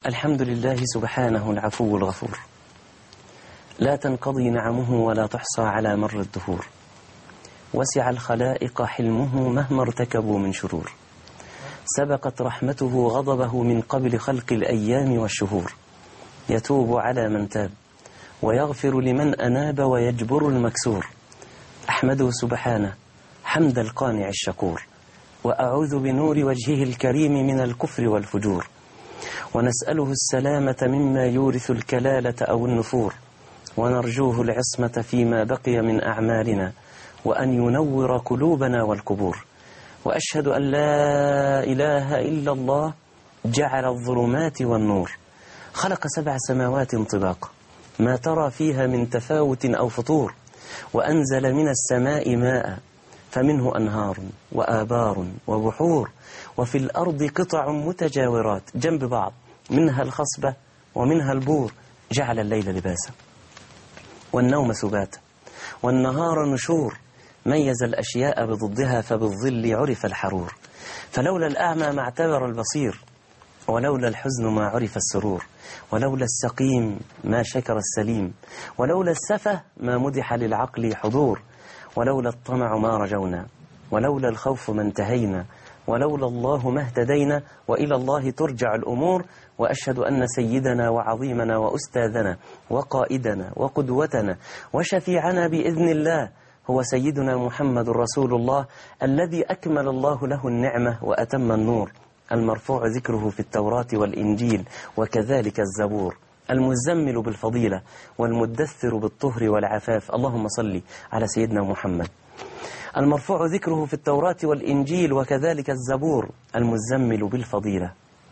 الحمد لله سبحانه العفو الغفور لا تنقضي نعمه ولا تحصى على مر الدهور وسع الخلائق حلمه مهما ارتكبوا من شرور سبقت رحمته غضبه من قبل خلق الأيام والشهور يتوب على من تاب ويغفر لمن أناب ويجبر المكسور أحمده سبحانه حمد القانع الشكور وأعوذ بنور وجهه الكريم من الكفر والفجور ونسأله السلامة مما يورث الكلالة أو النفور ونرجوه العصمة فيما بقي من أعمالنا وأن ينور قلوبنا والقبور وأشهد أن لا إله إلا الله جعل الظلمات والنور خلق سبع سماوات طباقا ما ترى فيها من تفاوت أو فطور وأنزل من السماء ماء فمنه أنهار وآبار وبحور وفي الأرض قطع متجاورات جنب بعض منها الخصبة ومنها البور جعل الليل لباسا والنوم سباتا والنهار نشور ميز الأشياء بضدها فبالظل عرف الحرور فلولا الأعمى ما اعتبر البصير ولولا الحزن ما عرف السرور ولولا السقيم ما شكر السليم ولولا السفة ما مدح للعقل حضور ولولا الطمع ما رجونا ولولا الخوف ما انتهينا ولولا الله ما اهتدينا وإلى الله ترجع الأمور وأشهد أن سيدنا وعظيمنا وأستاذنا وقائدنا وقدوتنا وشفيعنا بإذن الله هو سيدنا محمد رسول الله الذي أكمل الله له النعمة وأتم النور المرفوع ذكره في التوراة والإنجيل وكذلك الزبور المزمل بالفضيلة والمدثر بالطهر والعفاف اللهم صل على سيدنا محمد المرفوع ذكره في التوراة والإنجيل وكذلك الزبور المزمل بالفضيلة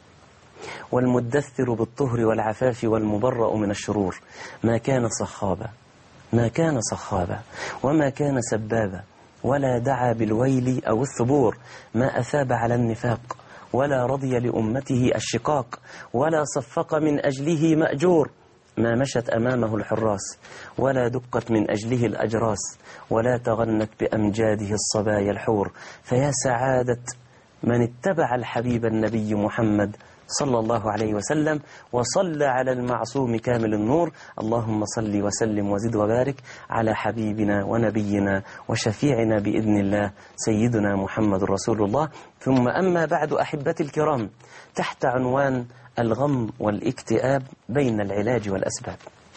والمدثر بالطهر والعفاف والمبرأ من الشرور ما كان صخابا ما كان صخابا وما كان سبابا ولا دعا بالويل أو الثبور ما أثاب على النفاق ولا رضي لأمته الشقاق ولا صفق من أجله مأجور ما مشت أمامه الحراس ولا دقت من أجله الأجراس ولا تغنت بأمجاده الصبايا الحور فيا سعادة من اتبع الحبيب النبي محمد صلى الله عليه وسلم وصلى على المعصوم كامل النور اللهم صل وسلم وزد وبارك على حبيبنا ونبينا وشفيعنا بإذن الله سيدنا محمد رسول الله ثم أما بعد أحبتي الكرام تحت عنوان الغم والاكتئاب بين العلاج والأسباب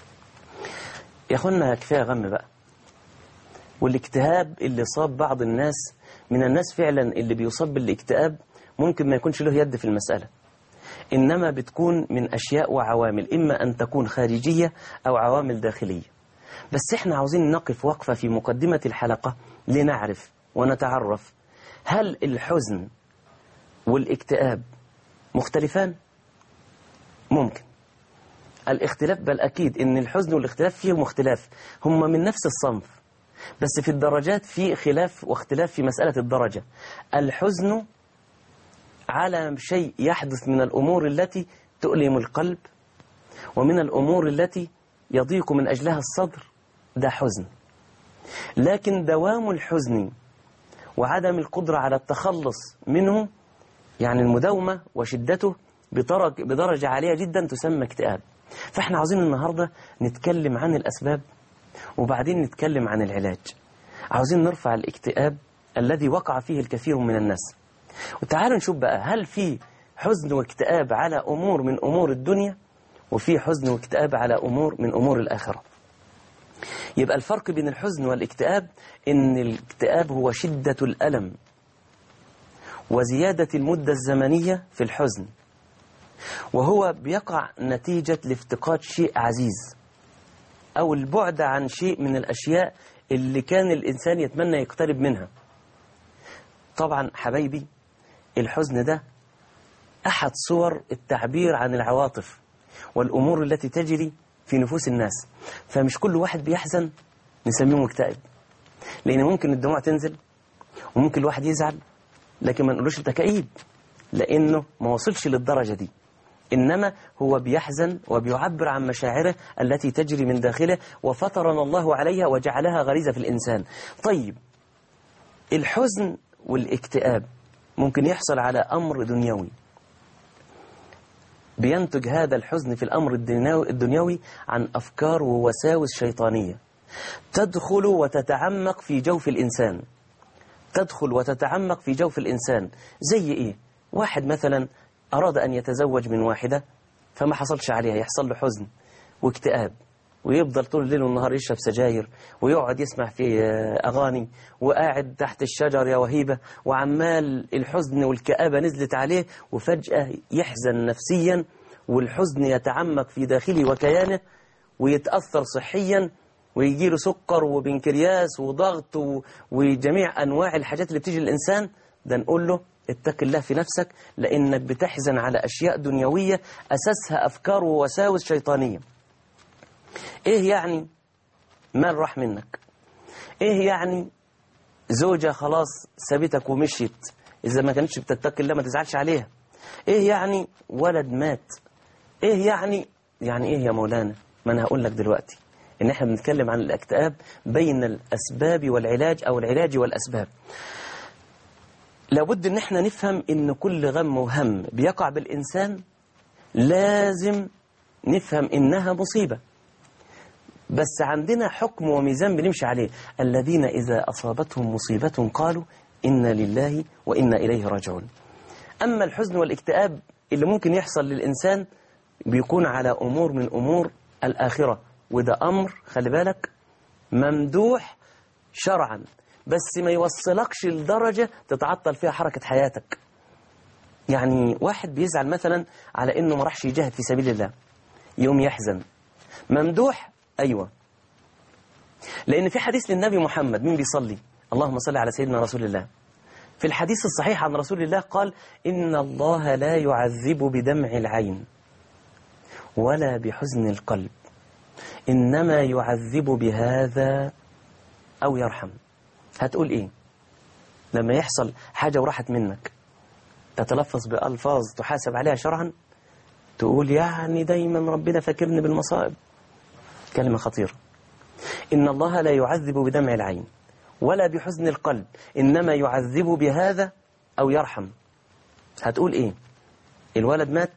يا أخوانا كفاية غم بقى والاكتئاب اللي صاب بعض الناس من الناس فعلا اللي بيصاب بالاكتئاب ممكن ما يكونش له يد في المسألة إنما بتكون من أشياء وعوامل إما أن تكون خارجية أو عوامل داخلية بس إحنا عاوزين نقف وقفة في مقدمة الحلقة لنعرف ونتعرف هل الحزن والاكتئاب مختلفان؟ ممكن الاختلاف بل أكيد إن الحزن والاختلاف فيهم اختلاف هم من نفس الصنف بس في الدرجات في خلاف واختلاف في مسألة الدرجة الحزن على شيء يحدث من الأمور التي تؤلم القلب ومن الأمور التي يضيق من أجلها الصدر ده حزن لكن دوام الحزن وعدم القدرة على التخلص منه يعني المداومة وشدته بدرجة عالية جدا تسمى اكتئاب فاحنا عاوزين النهاردة نتكلم عن الأسباب وبعدين نتكلم عن العلاج عاوزين نرفع الاكتئاب الذي وقع فيه الكثير من الناس وتعالوا نشوف بقى هل في حزن واكتئاب على أمور من أمور الدنيا وفي حزن واكتئاب على أمور من أمور الآخرة يبقى الفرق بين الحزن والاكتئاب إن الاكتئاب هو شدة الألم وزيادة المدة الزمنية في الحزن وهو بيقع نتيجة لافتقاد شيء عزيز أو البعد عن شيء من الأشياء اللي كان الإنسان يتمنى يقترب منها طبعا حبايبي الحزن ده أحد صور التعبير عن العواطف والأمور التي تجري في نفوس الناس فمش كل واحد بيحزن نسميه مكتئب لأن ممكن الدموع تنزل وممكن الواحد يزعل لكن ما نقولوش انت كئيب لأنه ما وصلش للدرجة دي إنما هو بيحزن وبيعبر عن مشاعره التي تجري من داخله وفطرنا الله عليها وجعلها غريزة في الإنسان طيب الحزن والاكتئاب ممكن يحصل على أمر دنيوي بينتج هذا الحزن في الأمر الدنيوي- الدنيوي عن أفكار ووساوس شيطانية تدخل وتتعمق في جوف الإنسان تدخل وتتعمق في جوف الإنسان زي إيه؟ واحد مثلا أراد أن يتزوج من واحدة فما حصلش عليها يحصل له حزن واكتئاب ويفضل طول الليل والنهار يشرب سجاير ويقعد يسمع في آه، أغاني وقاعد تحت الشجر يا وهيبة وعمال الحزن والكآبة نزلت عليه وفجأة يحزن نفسيا والحزن يتعمق في داخله وكيانه ويتأثر صحيا ويجي له سكر وبنكرياس وضغط و... وجميع أنواع الحاجات اللي بتيجي للإنسان ده نقول له اتق الله في نفسك لأنك بتحزن على أشياء دنيوية أساسها أفكار ووساوس شيطانية إيه يعني مال راح منك إيه يعني زوجة خلاص سابتك ومشيت إذا ما كانتش بتتقي الله ما تزعلش عليها إيه يعني ولد مات إيه يعني يعني إيه يا مولانا ما أنا هقول لك دلوقتي إن إحنا بنتكلم عن الاكتئاب بين الأسباب والعلاج أو العلاج والأسباب لابد إن إحنا نفهم إن كل غم وهم بيقع بالإنسان لازم نفهم إنها مصيبة بس عندنا حكم وميزان بنمشي عليه الذين إذا أصابتهم مصيبة قالوا إنا لله وإنا إليه راجعون أما الحزن والاكتئاب اللي ممكن يحصل للإنسان بيكون على أمور من أمور الآخرة وده أمر خلي بالك ممدوح شرعا بس ما يوصلكش لدرجة تتعطل فيها حركة حياتك يعني واحد بيزعل مثلا على إنه ما راحش يجاهد في سبيل الله يوم يحزن ممدوح أيوة لأن في حديث للنبي محمد مين بيصلي اللهم صل على سيدنا رسول الله في الحديث الصحيح عن رسول الله قال إن الله لا يعذب بدمع العين ولا بحزن القلب إنما يعذب بهذا أو يرحم هتقول إيه لما يحصل حاجة وراحت منك تتلفظ بألفاظ تحاسب عليها شرعا تقول يعني دايما ربنا فاكرني بالمصائب كلمة خطيرة إن الله لا يعذب بدمع العين ولا بحزن القلب إنما يعذب بهذا أو يرحم هتقول إيه الولد مات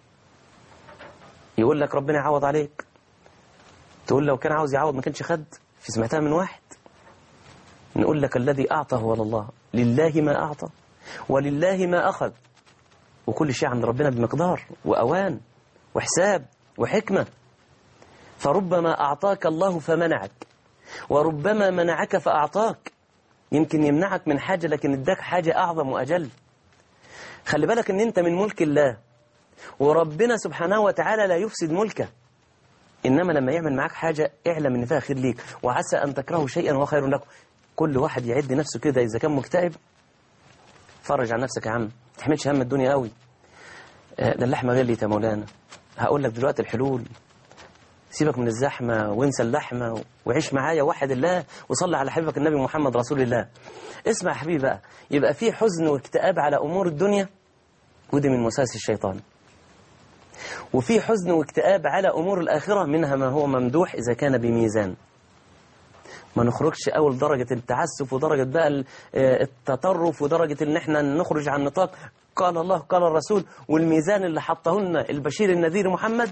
يقول لك ربنا يعوض عليك تقول لو كان عاوز يعوض ما كانش خد في سمعتها من واحد نقول لك الذي أعطى هو الله لله ما أعطى ولله ما أخذ وكل شيء عند ربنا بمقدار وأوان وحساب وحكمة فربما أعطاك الله فمنعك وربما منعك فأعطاك يمكن يمنعك من حاجة لكن اداك حاجة أعظم وأجل خلي بالك ان انت من ملك الله وربنا سبحانه وتعالى لا يفسد ملكه إنما لما يعمل معاك حاجة اعلم ان فيها خير ليك وعسى أن تكرهوا شيئا وهو خير لكم كل واحد يعد نفسه كده إذا كان مكتئب فرج عن نفسك يا عم ما تحملش هم الدنيا قوي آه، ده اللحمة غليت يا مولانا هقول لك دلوقتي الحلول سيبك من الزحمة وانسى اللحمة وعيش معايا وحد الله وصلي على حبيبك النبي محمد رسول الله اسمع يا حبيبي بقى يبقى في حزن واكتئاب على أمور الدنيا ودي من مساس الشيطان وفي حزن واكتئاب على أمور الآخرة منها ما هو ممدوح إذا كان بميزان ما نخرجش أول درجة التعسف ودرجة بقى ال- آه، التطرف ودرجة إن احنا نخرج عن نطاق قال الله قال الرسول والميزان اللي حطه لنا البشير النذير محمد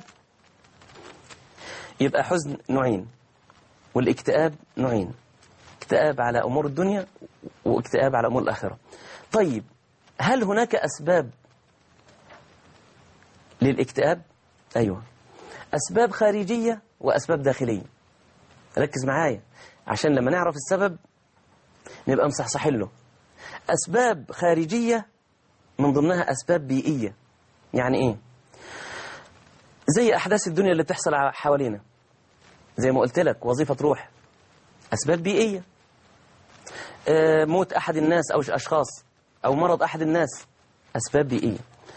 يبقى حزن نوعين والاكتئاب نوعين اكتئاب على أمور الدنيا واكتئاب على أمور الآخرة طيب هل هناك أسباب للاكتئاب أيوة أسباب خارجية وأسباب داخلية ركز معايا عشان لما نعرف السبب نبقى مصحصحين له أسباب خارجية من ضمنها أسباب بيئية يعني إيه زي أحداث الدنيا اللي بتحصل ع- حوالينا زي ما قلت لك وظيفة روح أسباب بيئية آه، موت أحد الناس أو أشخاص أو مرض أحد الناس أسباب بيئية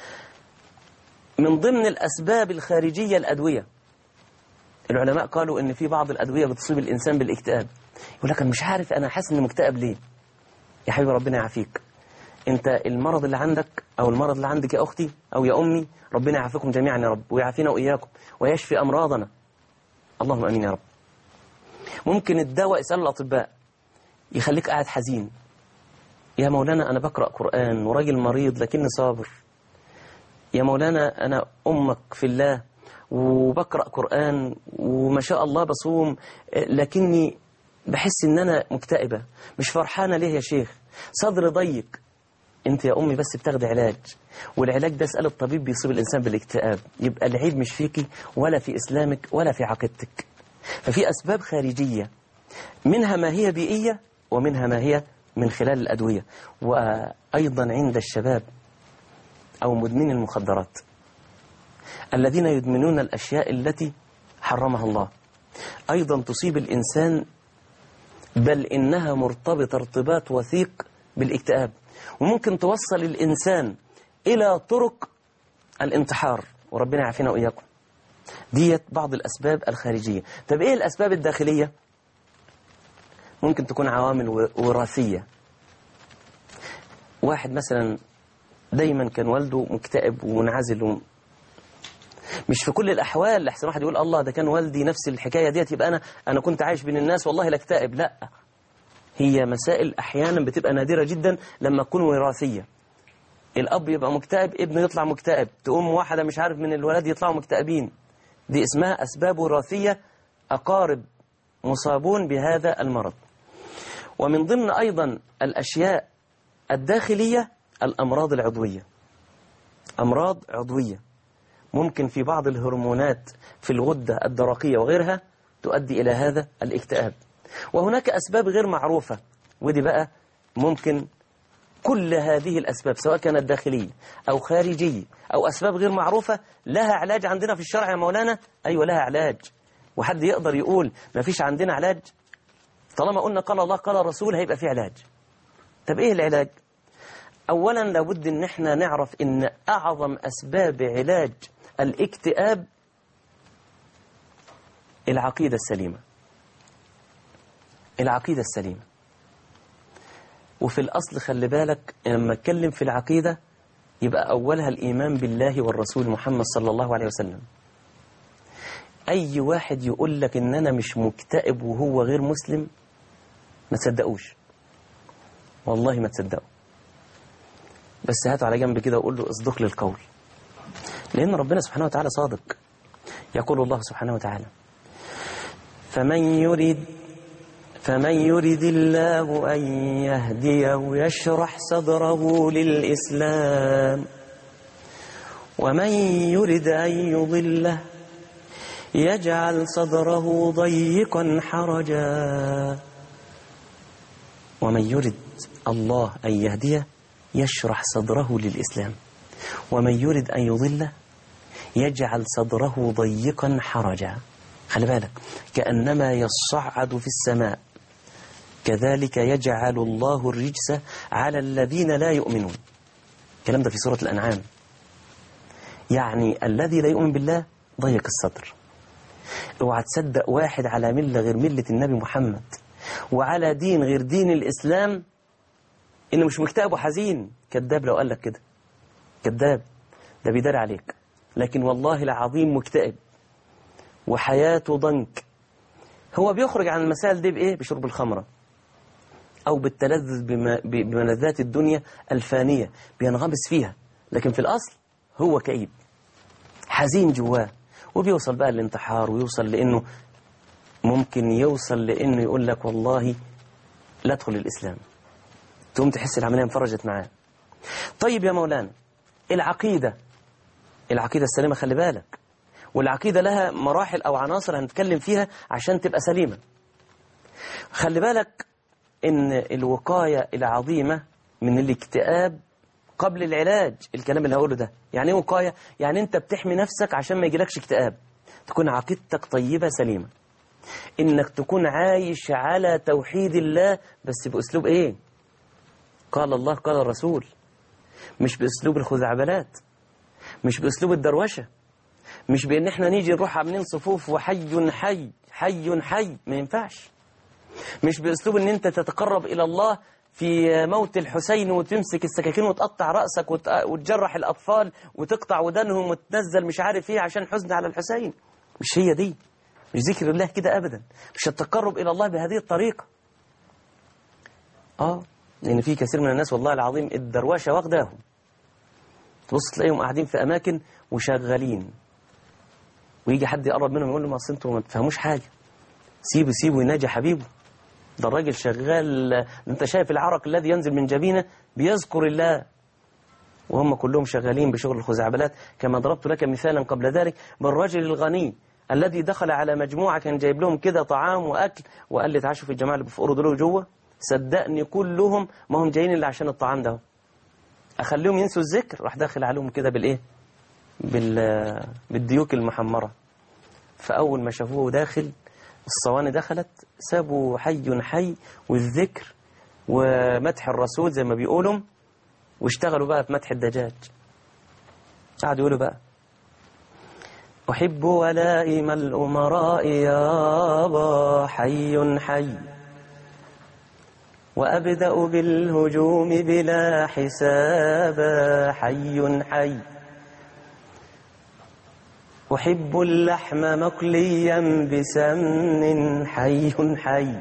من ضمن الأسباب الخارجية الأدوية العلماء قالوا إن في بعض الأدوية بتصيب الإنسان بالاكتئاب يقول لك أنا مش عارف أنا حاسس إني مكتئب ليه يا حبيبي ربنا يعافيك أنت المرض اللي عندك أو المرض اللي عندك يا أختي أو يا أمي ربنا يعافيكم جميعا يا رب ويعافينا وإياكم ويشفي أمراضنا اللهم أمين يا رب ممكن الدواء يسأل الأطباء يخليك قاعد حزين يا مولانا أنا بقرأ قرآن وراجل مريض لكني صابر يا مولانا أنا أمك في الله وبقرأ قرآن وما شاء الله بصوم لكني بحس إن أنا مكتئبة مش فرحانة ليه يا شيخ صدر ضيق أنت يا أمي بس بتاخدي علاج والعلاج ده اسأل الطبيب بيصيب الإنسان بالاكتئاب يبقى العيب مش فيكي ولا في إسلامك ولا في عقيدتك ففي أسباب خارجية منها ما هي بيئية ومنها ما هي من خلال الأدوية وأيضا عند الشباب أو مدمني المخدرات الذين يدمنون الأشياء التي حرمها الله أيضا تصيب الإنسان بل إنها مرتبطة ارتباط وثيق بالاكتئاب وممكن توصل الإنسان إلى طرق الانتحار وربنا يعافينا وإياكم ديت بعض الأسباب الخارجية طب إيه الأسباب الداخلية ممكن تكون عوامل وراثية واحد مثلا دايما كان والده مكتئب ومنعزل و... مش في كل الأحوال لحسن واحد يقول الله ده كان والدي نفس الحكاية ديت يبقى أنا أنا كنت عايش بين الناس والله لا اكتئب لا هي مسائل أحيانا بتبقى نادرة جدا لما تكون وراثية الأب يبقى مكتئب ابنه يطلع مكتئب تقوم واحدة مش عارف من الولاد يطلعوا مكتئبين دي اسمها أسباب وراثية أقارب مصابون بهذا المرض ومن ضمن أيضا الأشياء الداخلية الأمراض العضوية أمراض عضوية ممكن في بعض الهرمونات في الغدة الدرقية وغيرها تؤدي إلى هذا الاكتئاب وهناك أسباب غير معروفة ودي بقى ممكن كل هذه الأسباب سواء كانت داخلية أو خارجية أو أسباب غير معروفة لها علاج عندنا في الشرع يا مولانا أيوة لها علاج وحد يقدر يقول ما فيش عندنا علاج طالما قلنا قال الله قال الرسول هيبقى في علاج طب إيه العلاج أولا لابد أن احنا نعرف أن أعظم أسباب علاج الاكتئاب العقيدة السليمة العقيدة السليمة وفي الأصل خلي بالك لما اتكلم في العقيدة يبقى أولها الإيمان بالله والرسول محمد صلى الله عليه وسلم أي واحد يقول لك إن أنا مش مكتئب وهو غير مسلم ما تصدقوش والله ما تصدقوا بس هاتوا على جنب كده وقول له اصدق لي القول لأن ربنا سبحانه وتعالى صادق يقول الله سبحانه وتعالى فمن يريد فمن يريد الله أن يهديه يشرح صدره للإسلام ومن يريد أن يضله يجعل صدره ضيقا حرجا ومن يرد الله أن يهديه يشرح صدره للإسلام ومن يرد أن يضله يجعل صدره ضيقا حرجا خلي بالك كأنما يصعد في السماء كذلك يجعل الله الرجس على الذين لا يؤمنون الكلام ده في سورة الأنعام يعني الذي لا يؤمن بالله ضيق الصدر اوعى تصدق واحد على ملة غير ملة النبي محمد وعلى دين غير دين الإسلام إنه مش مكتئب وحزين كذاب لو قال لك كده كذاب ده بيدار عليك لكن والله العظيم مكتئب وحياته ضنك هو بيخرج عن المسائل دي بإيه؟ بشرب الخمرة أو بالتلذذ بم- بملذات الدنيا الفانية بينغمس فيها لكن في الأصل هو كئيب حزين جواه وبيوصل بقى للانتحار ويوصل لأنه ممكن يوصل لأنه يقول لك والله لا ادخل الإسلام تقوم تحس العملية انفرجت معاه طيب يا مولانا العقيدة العقيدة السليمة خلي بالك والعقيدة لها مراحل أو عناصر هنتكلم فيها عشان تبقى سليمة خلي بالك إن الوقاية العظيمة من الاكتئاب قبل العلاج الكلام اللي هقوله ده يعني ايه وقاية؟ يعني انت بتحمي نفسك عشان ما يجيلكش اكتئاب تكون عقيدتك طيبة سليمة انك تكون عايش على توحيد الله بس بأسلوب ايه قال الله قال الرسول مش بأسلوب الخزعبلات مش بأسلوب الدروشة مش بأن احنا نيجي نروح عاملين صفوف وحي حي حي حي ما ينفعش مش بأسلوب ان انت تتقرب إلى الله في موت الحسين وتمسك السكاكين وتقطع رأسك وت- وتجرح الأطفال وتقطع ودانهم وتنزل مش عارف ايه عشان حزن على الحسين مش هي دي مش ذكر الله كده أبدا مش التقرب إلى الله بهذه الطريقة آه لأن في كثير من الناس والله العظيم الدروشة واخداهم تبص تلاقيهم قاعدين في أماكن وشغالين ويجي حد يقرب منهم يقول له ما أصل انتوا ما تفهموش حاجة سيبه سيبه يناجي حبيبه ده الراجل شغال انت شايف العرق الذي ينزل من جبينه بيذكر الله وهم كلهم شغالين بشغل الخزعبلات كما ضربت لك مثالا قبل ذلك بالرجل الغني الذي دخل على مجموعة كان جايب لهم كده طعام وأكل وقال لي تعاشوا في الجماعة اللي بيفقروا دول جوه صدقني كلهم ما هم جايين إلا عشان الطعام ده أخليهم ينسوا الذكر راح داخل عليهم كده بالإيه بال... بالديوك المحمرة فأول ما شافوه داخل الصواني دخلت سابوا حي حي والذكر ومدح الرسول زي ما بيقولوا واشتغلوا بقى في مدح الدجاج قعدوا يقولوا بقى أحب ولائم الأمراء يابا حي حي وأبدأ بالهجوم بلا حساب حي حي أحب اللحم مقليا بسمن حي حي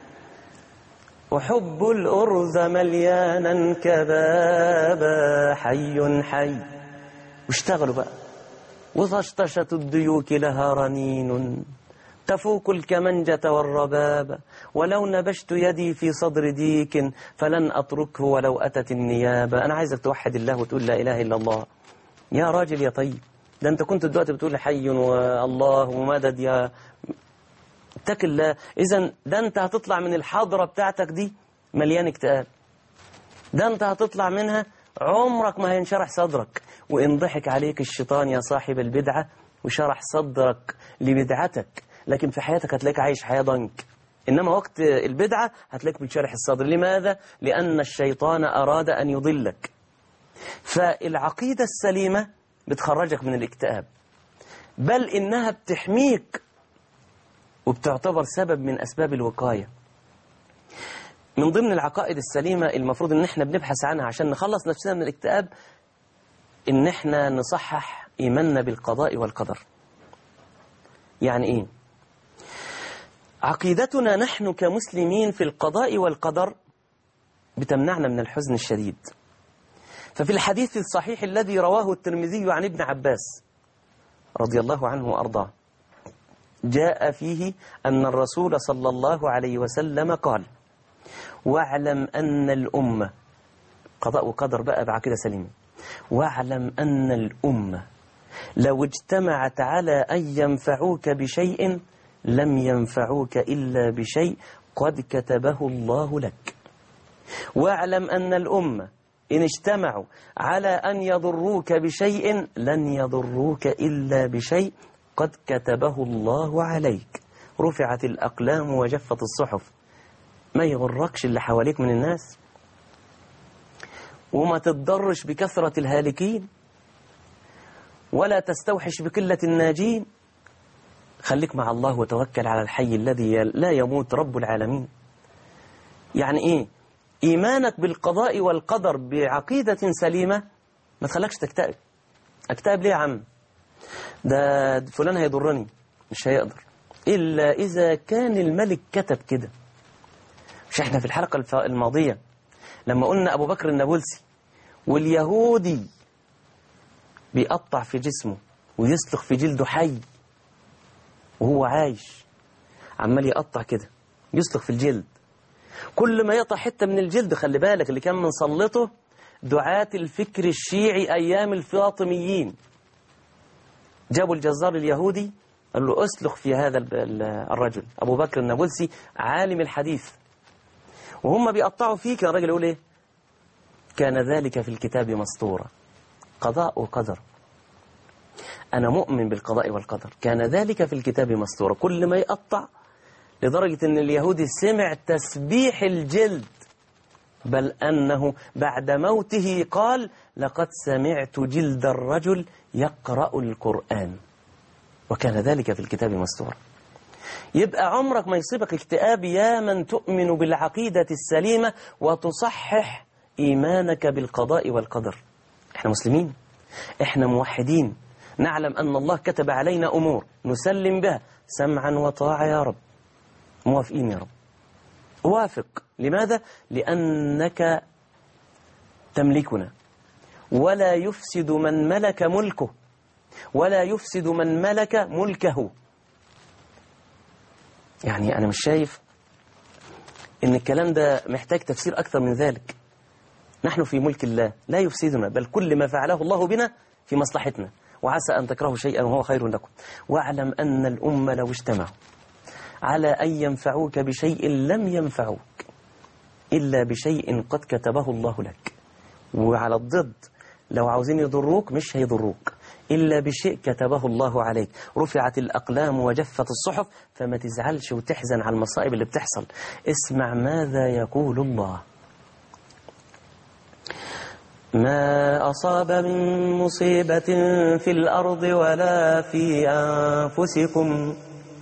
أحب الأرز مليانا كبابا حي حي واشتغلوا بقى وطشطشة الديوك لها رنين تفوق الكمنجة والرباب ولو نبشت يدي في صدر ديك فلن أتركه ولو أتت النيابة أنا عايزك توحد الله وتقول لا إله إلا الله يا راجل يا طيب ده أنت كنت دلوقتي بتقول حي والله ومدد يا اتق الله إذا ده أنت هتطلع من الحضرة بتاعتك دي مليان اكتئاب ده أنت هتطلع منها عمرك ما هينشرح صدرك وإن ضحك عليك الشيطان يا صاحب البدعة وشرح صدرك لبدعتك لكن في حياتك هتلاقيك عايش حياة ضنك إنما وقت البدعة هتلاقيك بتشرح الصدر لماذا؟ لأن الشيطان أراد أن يضلك فالعقيدة السليمة بتخرجك من الاكتئاب بل إنها بتحميك وبتعتبر سبب من أسباب الوقاية من ضمن العقائد السليمة المفروض إن احنا بنبحث عنها عشان نخلص نفسنا من الاكتئاب إن احنا نصحح إيماننا بالقضاء والقدر يعني إيه؟ عقيدتنا نحن كمسلمين في القضاء والقدر بتمنعنا من الحزن الشديد ففي الحديث الصحيح الذي رواه الترمذي عن ابن عباس رضي الله عنه وأرضاه جاء فيه أن الرسول صلى الله عليه وسلم قال واعلم أن الأمة قضاء وقدر بقى بعقيدة سليمة واعلم أن الأمة لو اجتمعت على أن ينفعوك بشيء لم ينفعوك إلا بشيء قد كتبه الله لك واعلم أن الأمة إن اجتمعوا على أن يضروك بشيء لن يضروك إلا بشيء قد كتبه الله عليك رفعت الأقلام وجفت الصحف ما يغركش اللي حواليك من الناس وما تتضرش بكثرة الهالكين ولا تستوحش بقلة الناجين خليك مع الله وتوكل على الحي الذي لا يموت رب العالمين يعني إيه إيمانك بالقضاء والقدر بعقيدة سليمة ما تخلكش تكتئب أكتئب ليه يا عم ده فلان هيضرني مش هيقدر إلا إذا كان الملك كتب كده مش احنا في الحلقة الماضية لما قلنا أبو بكر النابلسي واليهودي بيقطع في جسمه ويسلخ في جلده حي وهو عايش عمال يقطع كده يسلخ في الجلد كل ما يقطع حتة من الجلد خلي بالك اللي كان منسلطه دعاة الفكر الشيعي أيام الفاطميين جابوا الجزار اليهودي قال له أسلخ في هذا الرجل أبو بكر النابلسي عالم الحديث وهم بيقطعوا فيه كان الراجل يقول إيه كان ذلك في الكتاب مسطورا قضاء وقدر أنا مؤمن بالقضاء والقدر كان ذلك في الكتاب مسطورا كل ما يقطع لدرجة أن اليهودي سمع تسبيح الجلد بل أنه بعد موته قال لقد سمعت جلد الرجل يقرأ القرآن وكان ذلك في الكتاب مسطورا يبقى عمرك ما يصيبك اكتئاب يا من تؤمن بالعقيدة السليمة وتصحح إيمانك بالقضاء والقدر احنا مسلمين احنا موحدين نعلم أن الله كتب علينا أمور نسلم بها سمعا وطاعة يا رب موافقين يا رب وافق لماذا؟ لأنك تملكنا ولا يفسد من ملك ملكه ولا يفسد من ملك ملكه يعني أنا مش شايف إن الكلام ده محتاج تفسير أكثر من ذلك نحن في ملك الله لا يفسدنا بل كل ما فعله الله بنا في مصلحتنا وعسى أن تكرهوا شيئا وهو خير لكم واعلم أن الأمة لو اجتمعوا على أن ينفعوك بشيء لم ينفعوك إلا بشيء قد كتبه الله لك وعلى الضد لو عاوزين يضروك مش هيضروك إلا بشيء كتبه الله عليك رفعت الأقلام وجفت الصحف فما تزعلش وتحزن على المصائب اللي بتحصل اسمع ماذا يقول الله ما أصاب من مصيبة في الأرض ولا في أنفسكم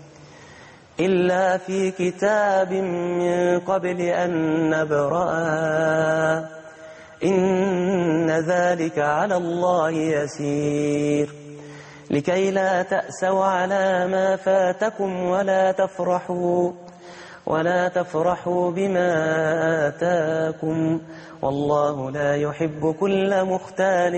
إلا في كتاب من قبل أن نبرأها إن ذلك على الله يسير لكي لا تأسوا على ما فاتكم ولا تفرحوا ولا تفرحوا بما آتاكم والله لا يحب كل مختال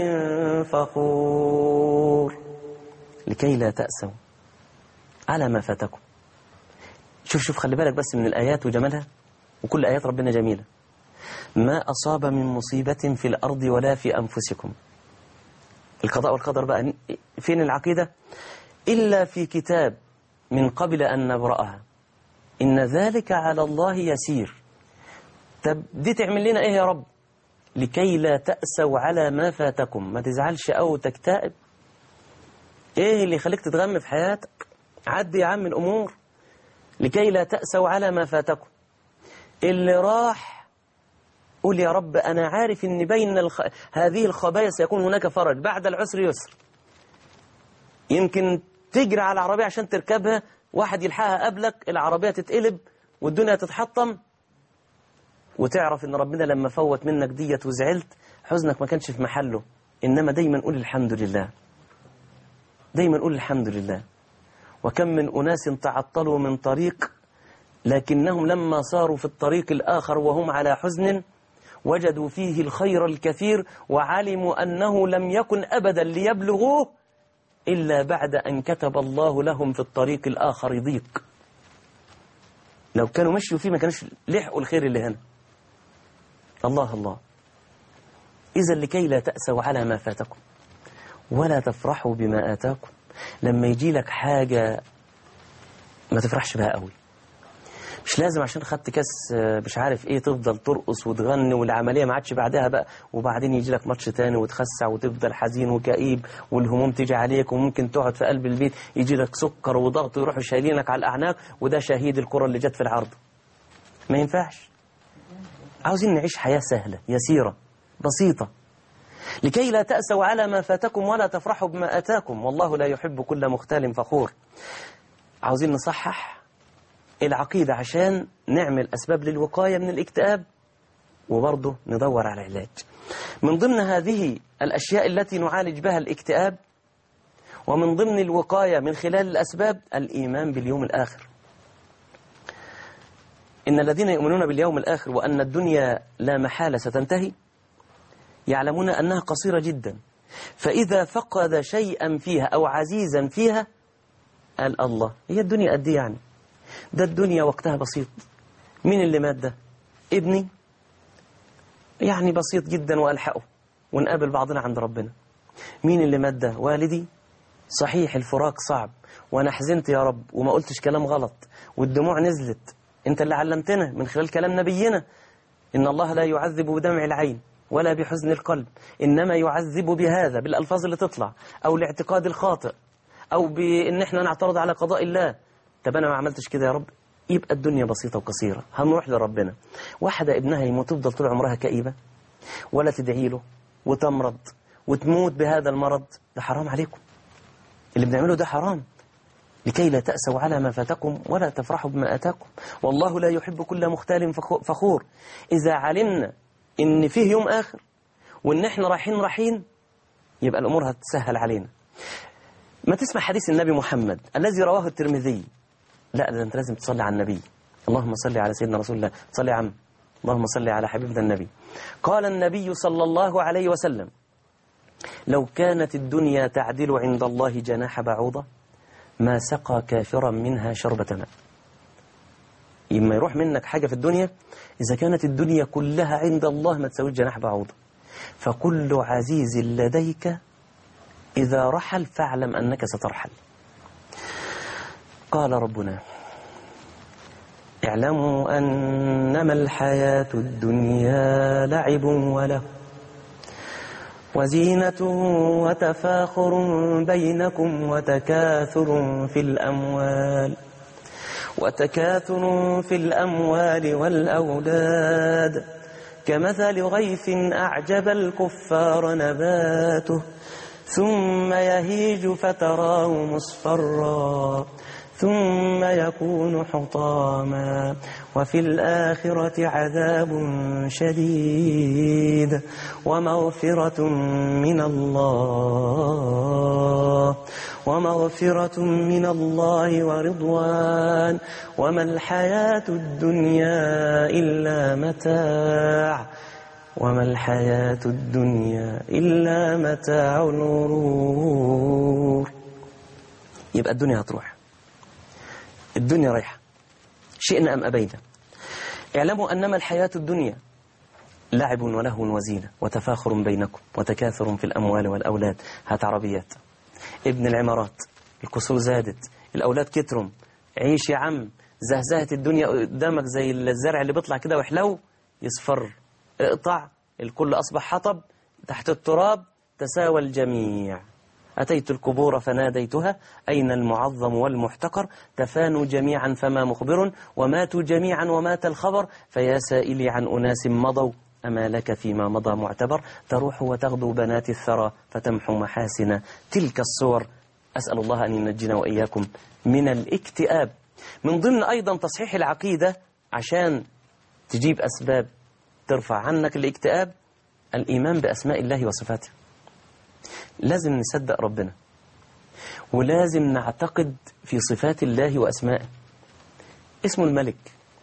فخور لكي لا تأسوا على ما فاتكم شوف شوف خلي بالك بس من الآيات وجمالها وكل آيات ربنا جميلة ما أصاب من مصيبة في الأرض ولا في أنفسكم القضاء والقدر بقى فين العقيدة إلا في كتاب من قبل أن نبرأها إن ذلك على الله يسير طب دي تعمل لنا إيه يا رب لكي لا تأسوا على ما فاتكم ما تزعلش أو تكتئب إيه اللي يخليك تتغم في حياتك عدي يا عم الأمور لكي لا تأسوا على ما فاتكم اللي راح قول يا رب أنا عارف أن بين الخ... هذه الخبايا سيكون هناك فرج بعد العسر يسر يمكن تجري على العربية عشان تركبها واحد يلحقها قبلك العربية تتقلب والدنيا تتحطم وتعرف ان ربنا لما فوت منك ديت وزعلت حزنك ما كانش في محله إنما دايما قول الحمد لله دايما قول الحمد لله وكم من أناس تعطلوا من طريق لكنهم لما صاروا في الطريق الآخر وهم على حزن وجدوا فيه الخير الكثير وعلموا أنه لم يكن أبدا ليبلغوه إلا بعد أن كتب الله لهم في الطريق الآخر ضيق لو كانوا مشوا فيه ما كانوش لحقوا الخير اللي هنا الله الله إذا لكي لا تأسوا على ما فاتكم ولا تفرحوا بما آتاكم لما يجي لك حاجة ما تفرحش بها قوي مش لازم عشان خدت كاس آه، مش عارف ايه تفضل ترقص وتغني والعملية ما عادش بعدها بقى وبعدين يجي لك ماتش تاني وتخسع وتفضل حزين وكئيب والهموم تيجي عليك وممكن تقعد في قلب البيت يجي لك سكر وضغط ويروحوا شايلينك على الأعناق وده شهيد الكرة اللي جت في العرض ما ينفعش عاوزين نعيش حياة سهلة يسيرة بسيطة لكي لا تأسوا على ما فاتكم ولا تفرحوا بما أتاكم والله لا يحب كل مختال فخور عاوزين نصحح العقيدة عشان نعمل أسباب للوقاية من الاكتئاب وبرضه ندور على علاج من ضمن هذه الأشياء التي نعالج بها الاكتئاب ومن ضمن الوقاية من خلال الأسباب الإيمان باليوم الآخر إن الذين يؤمنون باليوم الآخر وأن الدنيا لا محالة ستنتهي يعلمون أنها قصيرة جدا فإذا فقد شيئا فيها أو عزيزا فيها قال الله هي الدنيا قد إيه يعني ده الدنيا وقتها بسيط مين اللي مات ده ابني يعني بسيط جدا وألحقه ونقابل بعضنا عند ربنا مين اللي مات ده والدي صحيح الفراق صعب وانا حزنت يا رب وما قلتش كلام غلط والدموع نزلت انت اللي علمتنا من خلال كلام نبينا ان الله لا يعذب بدمع العين ولا بحزن القلب إنما يعذب بهذا بالألفاظ اللي تطلع أو الاعتقاد الخاطئ أو بإن احنا نعترض على قضاء الله طب أنا ما عملتش كده يا رب يبقى الدنيا بسيطة وقصيرة هنروح لربنا واحدة ابنها يموت تفضل طول عمرها كئيبة ولا تدعي له وتمرض وتموت بهذا المرض ده حرام عليكم اللي بنعمله ده حرام لكي لا تأسوا على ما فاتكم ولا تفرحوا بما أتاكم والله لا يحب كل مختال فخو- فخور إذا علمنا إن فيه يوم آخر وإن إحنا رايحين رايحين يبقى الأمور هتسهل علينا ما تسمع حديث النبي محمد الذي رواه الترمذي لا ده أنت لازم تصلي على النبي اللهم صل على سيدنا رسول الله صل يا عم اللهم صل على حبيبنا النبي قال النبي صلى الله عليه وسلم لو كانت الدنيا تعدل عند الله جناح بعوضة ما سقى كافرا منها شربة ماء لما يروح منك حاجة في الدنيا إذا كانت الدنيا كلها عند الله ما تسوي جناح بعوضة فكل عزيز لديك إذا رحل فاعلم أنك سترحل قال ربنا اعلموا أنما الحياة الدنيا لعب وله وزينة وتفاخر بينكم وتكاثر في الأموال وتكاثر في الأموال والأولاد كمثل غيث أعجب الكفار نباته ثم يهيج فتراه مصفرا ثم يكون حطاما وفي الآخرة عذاب شديد ومغفرة من الله ومغفرة من الله ورضوان وما الحياة الدنيا إلا متاع وما الحياة الدنيا إلا متاع الغرور يبقى الدنيا هتروح الدنيا رايحة شئنا أم أبينا اعلموا أنما الحياة الدنيا لعب ولهو وزينة وتفاخر بينكم وتكاثر في الأموال والأولاد هات عربيات ابن العمارات القصور زادت الأولاد كترم عيش يا عم زهزهت الدنيا قدامك زي الزرع اللي بيطلع كده وحلو يصفر اقطع الكل أصبح حطب تحت التراب تساوى الجميع أتيت القبور فناديتها أين المعظم والمحتقر تفانوا جميعا فما مخبر وماتوا جميعا ومات الخبر فيا سائلي عن أناس مضوا أما لك فيما مضى معتبر تروح وتغدو بنات الثرى فتمحو محاسن تلك الصور أسأل الله أن ينجينا وإياكم من الاكتئاب من ضمن أيضا تصحيح العقيدة عشان تجيب أسباب ترفع عنك الاكتئاب الإيمان بأسماء الله وصفاته لازم نصدق ربنا ولازم نعتقد في صفات الله وأسمائه اسمه الملك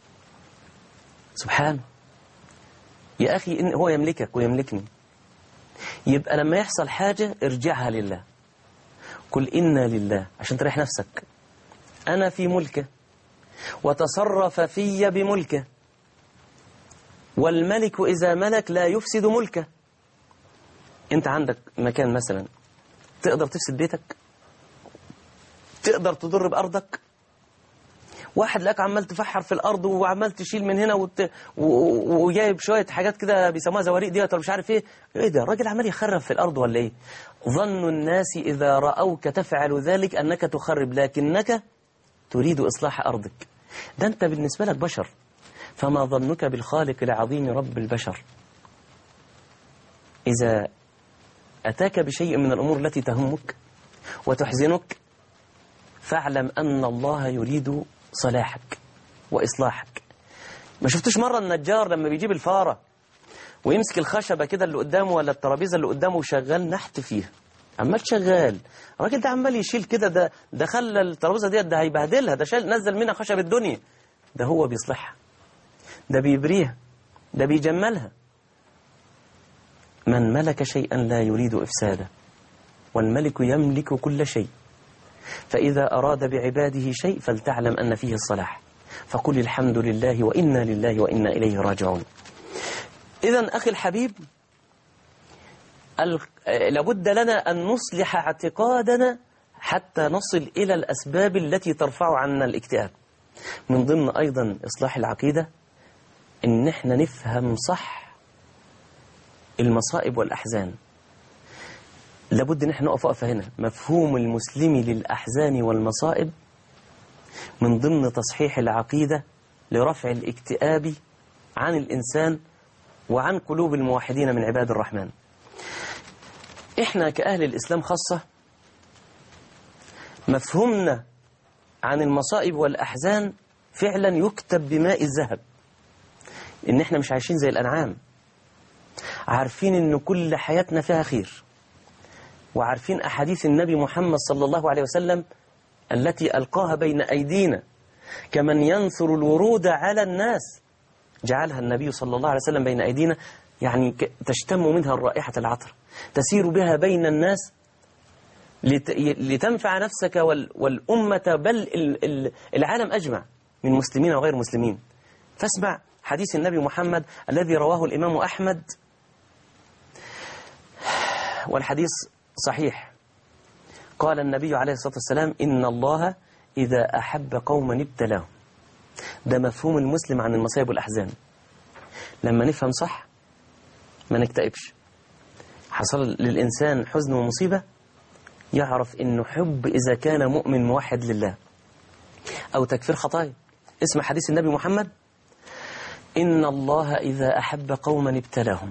سبحانه يا أخي إن هو يملكك ويملكني يبقى لما يحصل حاجة ارجعها لله قل إنا لله عشان تريح نفسك أنا في ملكه وتصرف في بملكه والملك إذا ملك لا يفسد ملكه أنت عندك مكان مثلا تقدر تفسد بيتك تقدر تضر بأرضك واحد لك عمال تفحر في الأرض وعمال تشيل من هنا وت... و... وجايب شوية حاجات كده بيسموها زواريق ديت ولا مش عارف ايه ايه ده الراجل عمال يخرب في الأرض ولا ايه ظن الناس إذا رأوك تفعل ذلك أنك تخرب لكنك تريد إصلاح أرضك ده أنت بالنسبة لك بشر فما ظنك بالخالق العظيم رب البشر إذا أتاك بشيء من الأمور التي تهمك وتحزنك فاعلم أن الله يريد صلاحك وإصلاحك ما شفتش مرة النجار لما بيجيب الفارة ويمسك الخشبة كده اللي قدامه ولا الترابيزة اللي قدامه وشغال نحت فيها عمال شغال الراجل ده عمال يشيل كده ده ده خلى الترابيزة ديت ده هيبهدلها ده شال نزل منها خشب الدنيا ده هو بيصلحها ده بيبريها ده بيجملها من ملك شيئا لا يريد إفساده والملك يملك كل شيء فإذا أراد بعباده شيء فلتعلم أن فيه الصلاح فقل الحمد لله وإنا لله وإنا إليه راجعون إذا أخي الحبيب لابد لنا أن نصلح اعتقادنا حتى نصل إلى الأسباب التي ترفع عنا الاكتئاب من ضمن أيضا إصلاح العقيدة إن احنا نفهم صح المصائب والأحزان لابد ان احنا نقف وقفه هنا مفهوم المسلم للأحزان والمصائب من ضمن تصحيح العقيدة لرفع الاكتئاب عن الإنسان وعن قلوب الموحدين من عباد الرحمن احنا كأهل الإسلام خاصة مفهومنا عن المصائب والأحزان فعلا يكتب بماء الذهب إن احنا مش عايشين زي الأنعام عارفين إن كل حياتنا فيها خير وعارفين أحاديث النبي محمد صلى الله عليه وسلم التي ألقاها بين أيدينا كمن ينثر الورود على الناس جعلها النبي صلى الله عليه وسلم بين أيدينا يعني ك- تشتم منها الرائحة العطر تسير بها بين الناس لت- ي- لتنفع نفسك وال- والأمة بل ال- ال- العالم أجمع من مسلمين وغير مسلمين فاسمع حديث النبي محمد الذي رواه الإمام أحمد والحديث صحيح قال النبي عليه الصلاة والسلام إن الله إذا أحب قوما ابتلاهم ده مفهوم المسلم عن المصائب والأحزان لما نفهم صح ما نكتئبش حصل للإنسان حزن ومصيبة يعرف إنه حب إذا كان مؤمن موحد لله أو تكفير خطايا اسم حديث النبي محمد إن الله إذا أحب قوما ابتلاهم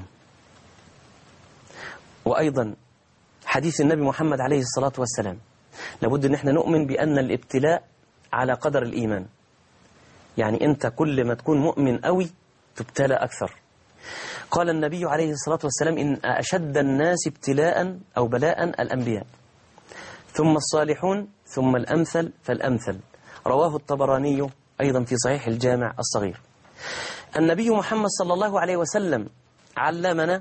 وأيضا حديث النبي محمد عليه الصلاة والسلام لابد أن احنا نؤمن بأن الابتلاء على قدر الإيمان يعني أنت كل ما تكون مؤمن قوي تبتلى أكثر قال النبي عليه الصلاة والسلام إن أشد الناس ابتلاء أو بلاء الأنبياء ثم الصالحون ثم الأمثل فالأمثل رواه الطبراني أيضا في صحيح الجامع الصغير النبي محمد صلى الله عليه وسلم علمنا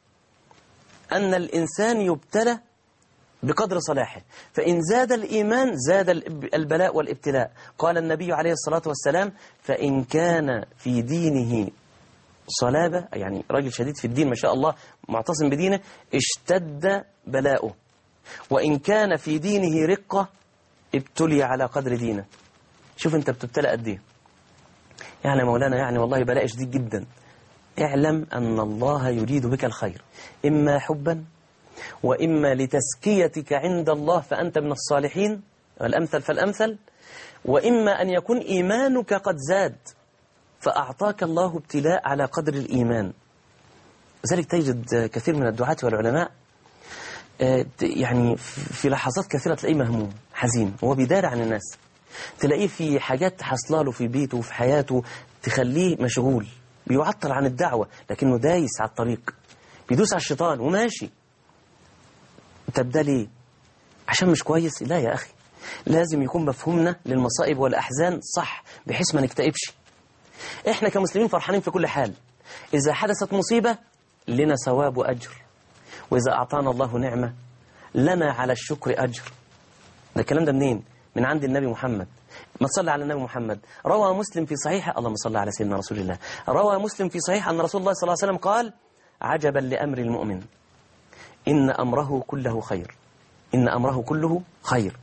أن الإنسان يبتلى بقدر صلاحه فإن زاد الإيمان زاد البلاء والابتلاء قال النبي عليه الصلاة والسلام فإن كان في دينه صلابة يعني راجل شديد في الدين ما شاء الله معتصم بدينه اشتد بلاؤه وإن كان في دينه رقة ابتلي على قدر دينه شوف انت بتبتلى قد ايه يعني مولانا يعني والله بلاء شديد جدا اعلم أن الله يريد بك الخير إما حبا وإما لتزكيتك عند الله فأنت من الصالحين الأمثل فالأمثل وإما أن يكون إيمانك قد زاد فأعطاك الله ابتلاء على قدر الإيمان لذلك تجد كثير من الدعاة والعلماء يعني في لحظات كثيرة تلاقيه مهموم حزين وهو بيدار عن الناس تلاقيه في حاجات حصله له في بيته وفي حياته تخليه مشغول بيعطل عن الدعوة لكنه دايس على الطريق بيدوس على الشيطان وماشي طب ده ليه عشان مش كويس لا يا أخي لازم يكون مفهومنا للمصائب والأحزان صح بحيث ما نكتئبش احنا كمسلمين فرحانين في كل حال إذا حدثت مصيبة لنا ثواب وأجر وإذا أعطانا الله نعمة لنا على الشكر أجر ده الكلام ده منين من عند النبي محمد ما تصلى على النبي محمد روى مسلم في صحيحه اللهم صل على سيدنا رسول الله روى مسلم في صحيح أن رسول الله صلى الله عليه وسلم قال عجبا لأمر المؤمن إن أمره كله خير إن أمره كله خير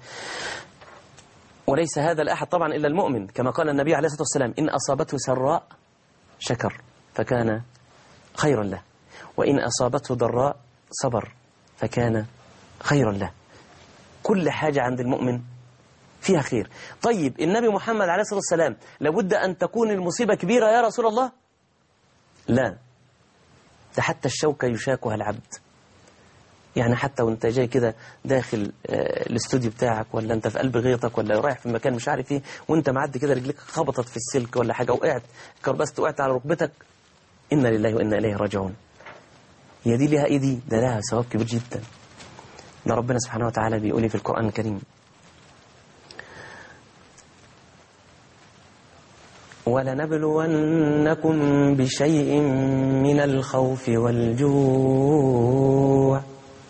وليس هذا الأحد طبعا إلا المؤمن كما قال النبي عليه الصلاة والسلام إن أصابته سراء شكر فكان خيرا له وإن أصابته ضراء صبر فكان خيرا له كل حاجة عند المؤمن فيها خير طيب النبي محمد عليه الصلاة والسلام لابد أن تكون المصيبة كبيرة يا رسول الله لا ده حتى الشوكة يشاكها العبد يعني حتى وانت جاي كده داخل الاستوديو بتاعك ولا انت في قلب غيطك ولا رايح في مكان مش عارف ايه وانت معدي كده رجليك خبطت في السلك ولا حاجة وقعت كربست وقعت على ركبتك إنا لله وإنا إليه راجعون هي دي لها ايه دي ده لها ثواب كبير جدا ده ربنا سبحانه وتعالى بيقول في القرآن الكريم ولنبلونكم بشيء من الخوف والجوع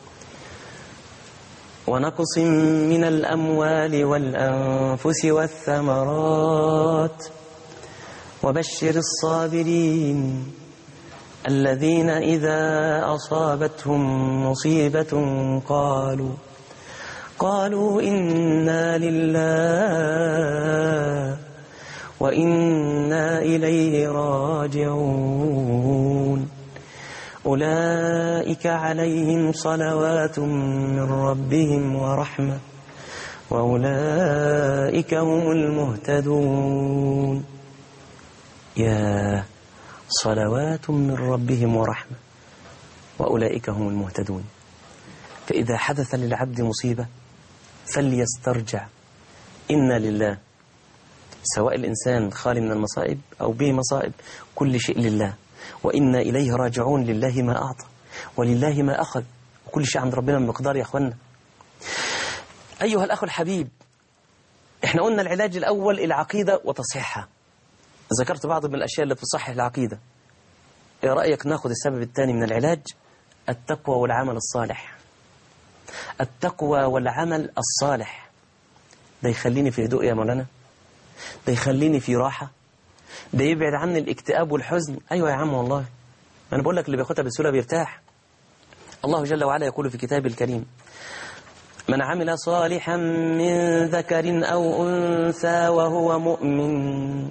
ونقص من الأموال والأنفس والثمرات وبشر الصابرين الذين إذا أصابتهم مصيبة قالوا قالوا إنا لله وإنا إليه راجعون أولئك عليهم صلوات من ربهم ورحمة وأولئك هم المهتدون يا صلوات من ربهم ورحمة وأولئك هم المهتدون فإذا حدث للعبد مصيبة فليسترجع إنا لله سواء الإنسان خالي من المصائب أو به مصائب كل شيء لله وإنا إليه راجعون لله ما أعطى ولله ما أخذ وكل شيء عند ربنا من مقدار يا أخوانا أيها الأخ الحبيب إحنا قلنا العلاج الأول العقيدة وتصحيحها ذكرت بعض من الأشياء اللي تصحح العقيدة ايه رأيك ناخد السبب الثاني من العلاج التقوى والعمل الصالح التقوى والعمل الصالح ده يخليني في هدوء يا مولانا ده يخليني في راحة ده يبعد عني الاكتئاب والحزن أيوة يا عم والله أنا بقول لك اللي بياخدها بسهولة بيرتاح الله جل وعلا يقول في كتابه الكريم من عمل صالحا من ذكر أو أنثى وهو مؤمن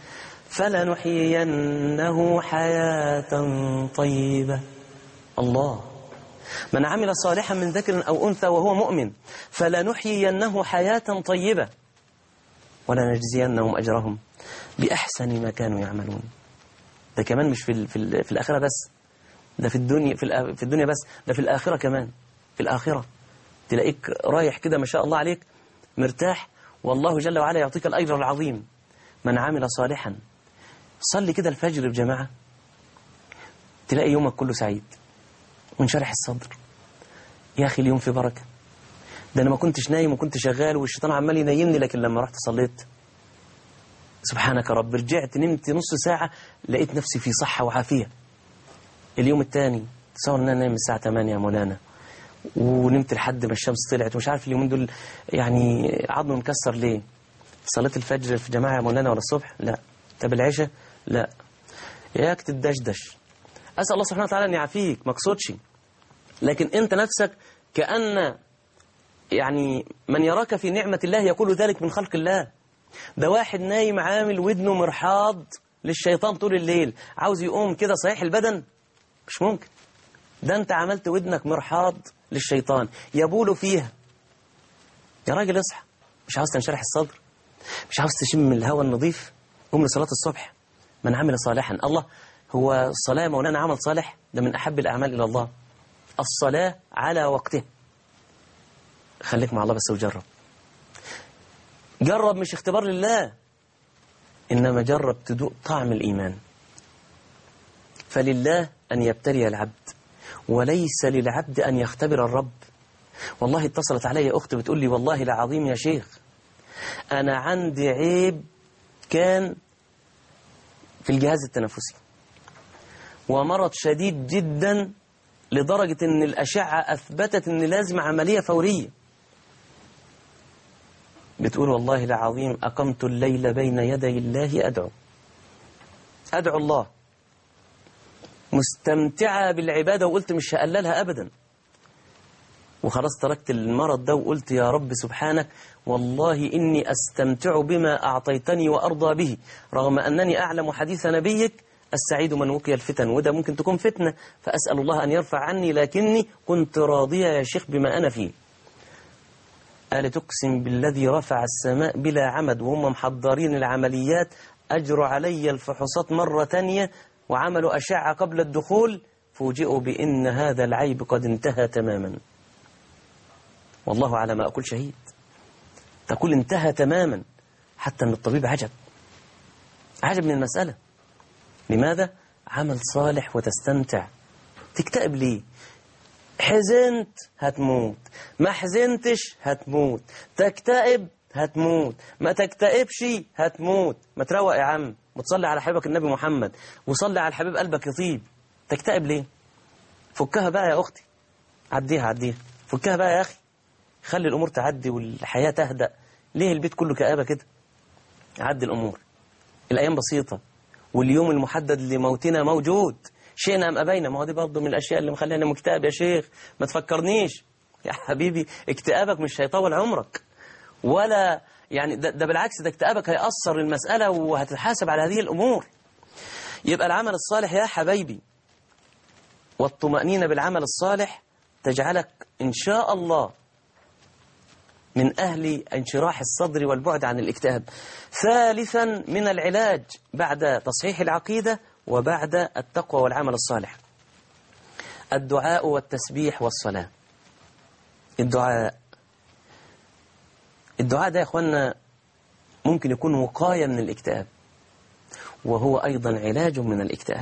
فلنحيينه حياة طيبة الله من عمل صالحا من ذكر أو أنثى وهو مؤمن فلنحيينه حياة طيبة ولنجزينهم أجرهم بأحسن ما كانوا يعملون ده كمان مش في ال- في, ال- في الآخرة بس ده في الدنيا في, الآ- في الدنيا بس ده في الآخرة كمان في الآخرة تلاقيك رايح كده ما شاء الله عليك مرتاح والله جل وعلا يعطيك الأجر العظيم من عمل صالحا صلي كده الفجر بجماعة تلاقي يومك كله سعيد وانشرح الصدر يا أخي اليوم في بركة ده أنا ما كنتش نايم وكنت شغال والشيطان عمال ينيمني لكن لما رحت صليت سبحانك رب رجعت نمت نص ساعة لقيت نفسي في صحة وعافية اليوم الثاني تصور ان انا نايم الساعة 8 يا مولانا ونمت لحد ما الشمس طلعت ومش عارف اليومين دول يعني عظمي مكسر ليه صلاة الفجر في جماعة يا مولانا ولا الصبح لا طب العشاء لا ياك تدشدش أسأل الله سبحانه وتعالى أن يعافيك ما اقصدش لكن أنت نفسك كأن يعني من يراك في نعمة الله يقول ذلك من خلق الله ده واحد نايم عامل ودنه مرحاض للشيطان طول الليل عاوز يقوم كده صحيح البدن مش ممكن ده انت عملت ودنك مرحاض للشيطان يبول فيها يا راجل اصحى مش عاوز تنشرح الصدر مش عاوز تشم الهواء النظيف قوم لصلاة الصبح من عمل صالحا الله هو الصلاة يا مولانا عمل صالح ده من أحب الأعمال إلى الله الصلاة على وقته خليك مع الله بس وجرب جرب مش اختبار لله إنما جرب تدوق طعم الإيمان فلله أن يبتلي العبد وليس للعبد أن يختبر الرب والله اتصلت علي أخت بتقول لي والله العظيم يا شيخ أنا عندي عيب كان في الجهاز التنفسي ومرض شديد جدا لدرجة أن الأشعة أثبتت أن لازم عملية فورية بتقول والله العظيم أقمت الليل بين يدي الله أدعو أدعو الله مستمتعة بالعبادة وقلت مش هقللها أبدا وخلاص تركت المرض ده وقلت يا رب سبحانك والله إني أستمتع بما أعطيتني وأرضى به رغم أنني أعلم حديث نبيك السعيد من وقي الفتن وده ممكن تكون فتنة فأسأل الله أن يرفع عني لكني كنت راضية يا شيخ بما أنا فيه قال تقسم بالذي رفع السماء بلا عمد وهم محضرين العمليات أجروا علي الفحوصات مرة تانية وعملوا أشعة قبل الدخول فوجئوا بأن هذا العيب قد انتهى تماما والله على ما أقول شهيد تقول انتهى تماما حتى أن الطبيب عجب عجب من المسألة لماذا؟ عمل صالح وتستمتع تكتئب ليه؟ حزنت هتموت ما حزنتش هتموت تكتئب هتموت ما تكتئبش هتموت ما تروق يا عم وتصلي على حبيبك النبي محمد وصلي على الحبيب قلبك يطيب تكتئب ليه فكها بقى يا أختي عديها عديها فكها بقى يا أخي خلي الأمور تعدي والحياة تهدأ ليه البيت كله كآبة كده عدي الأمور الأيام بسيطة واليوم المحدد لموتنا موجود شئنا أم أبينا ما هو دي برضه من الأشياء اللي مخلينا مكتئب يا شيخ ما تفكرنيش يا حبيبي اكتئابك مش هيطول عمرك ولا يعني ده, ده بالعكس ده اكتئابك هيأثر المسألة وهتتحاسب على هذه الأمور يبقى العمل الصالح يا حبايبي والطمأنينة بالعمل الصالح تجعلك إن شاء الله من أهل انشراح الصدر والبعد عن الاكتئاب ثالثا من العلاج بعد تصحيح العقيدة وبعد التقوى والعمل الصالح الدعاء والتسبيح والصلاة الدعاء الدعاء ده يا أخوانا ممكن يكون وقاية من الاكتئاب وهو أيضا علاج من الاكتئاب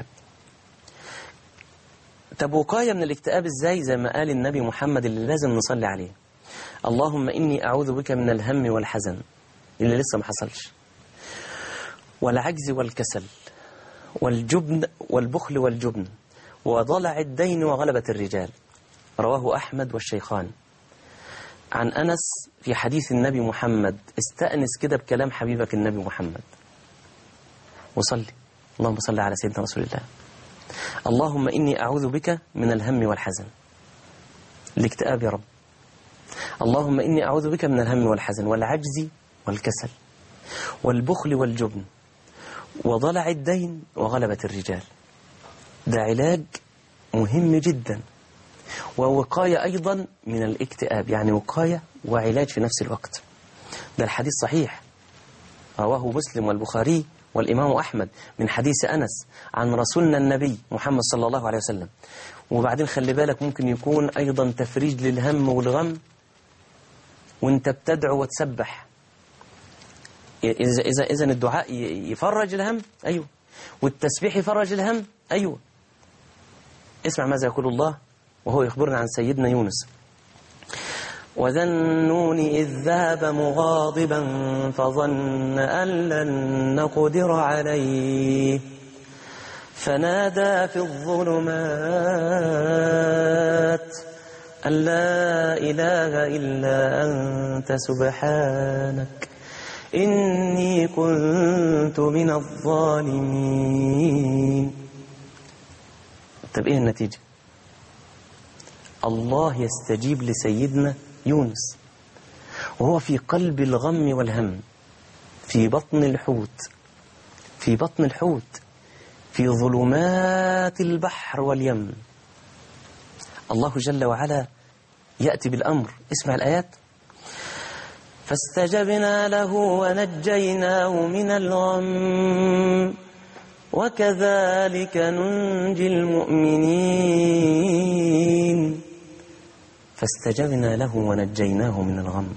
طب وقاية من الاكتئاب ازاي زي ما قال النبي محمد اللي لازم نصلي عليه اللهم إني أعوذ بك من الهم والحزن اللي لسه ما حصلش والعجز والكسل والجبن والبخل والجبن وضلع الدين وغلبة الرجال رواه أحمد والشيخان عن أنس في حديث النبي محمد استأنس كده بكلام حبيبك النبي محمد وصلي اللهم صل على سيدنا رسول الله اللهم إني أعوذ بك من الهم والحزن الاكتئاب يا رب اللهم إني أعوذ بك من الهم والحزن والعجز والكسل والبخل والجبن وضلع الدين وغلبة الرجال ده علاج مهم جدا ووقاية أيضا من الاكتئاب يعني وقاية وعلاج في نفس الوقت ده الحديث صحيح رواه مسلم والبخاري والإمام أحمد من حديث أنس عن رسولنا النبي محمد صلى الله عليه وسلم وبعدين خلي بالك ممكن يكون أيضا تفريج للهم والغم وانت بتدعو وتسبح إذا, إذا, إذا الدعاء يفرج الهم أيوه والتسبيح يفرج الهم أيوه اسمع ماذا يقول الله وهو يخبرنا عن سيدنا يونس وذا النون إذ ذهب مغاضبا فظن أن لن نقدر عليه فنادى في الظلمات أن لا إله إلا أنت سبحانك إني كنت من الظالمين طب إيه النتيجة الله يستجيب لسيدنا يونس وهو في قلب الغم والهم في بطن الحوت في بطن الحوت في ظلمات البحر واليم الله جل وعلا يأتي بالأمر اسمع الآيات فاستجبنا له ونجيناه من الغم وكذلك ننجي المؤمنين فاستجبنا له ونجيناه من الغم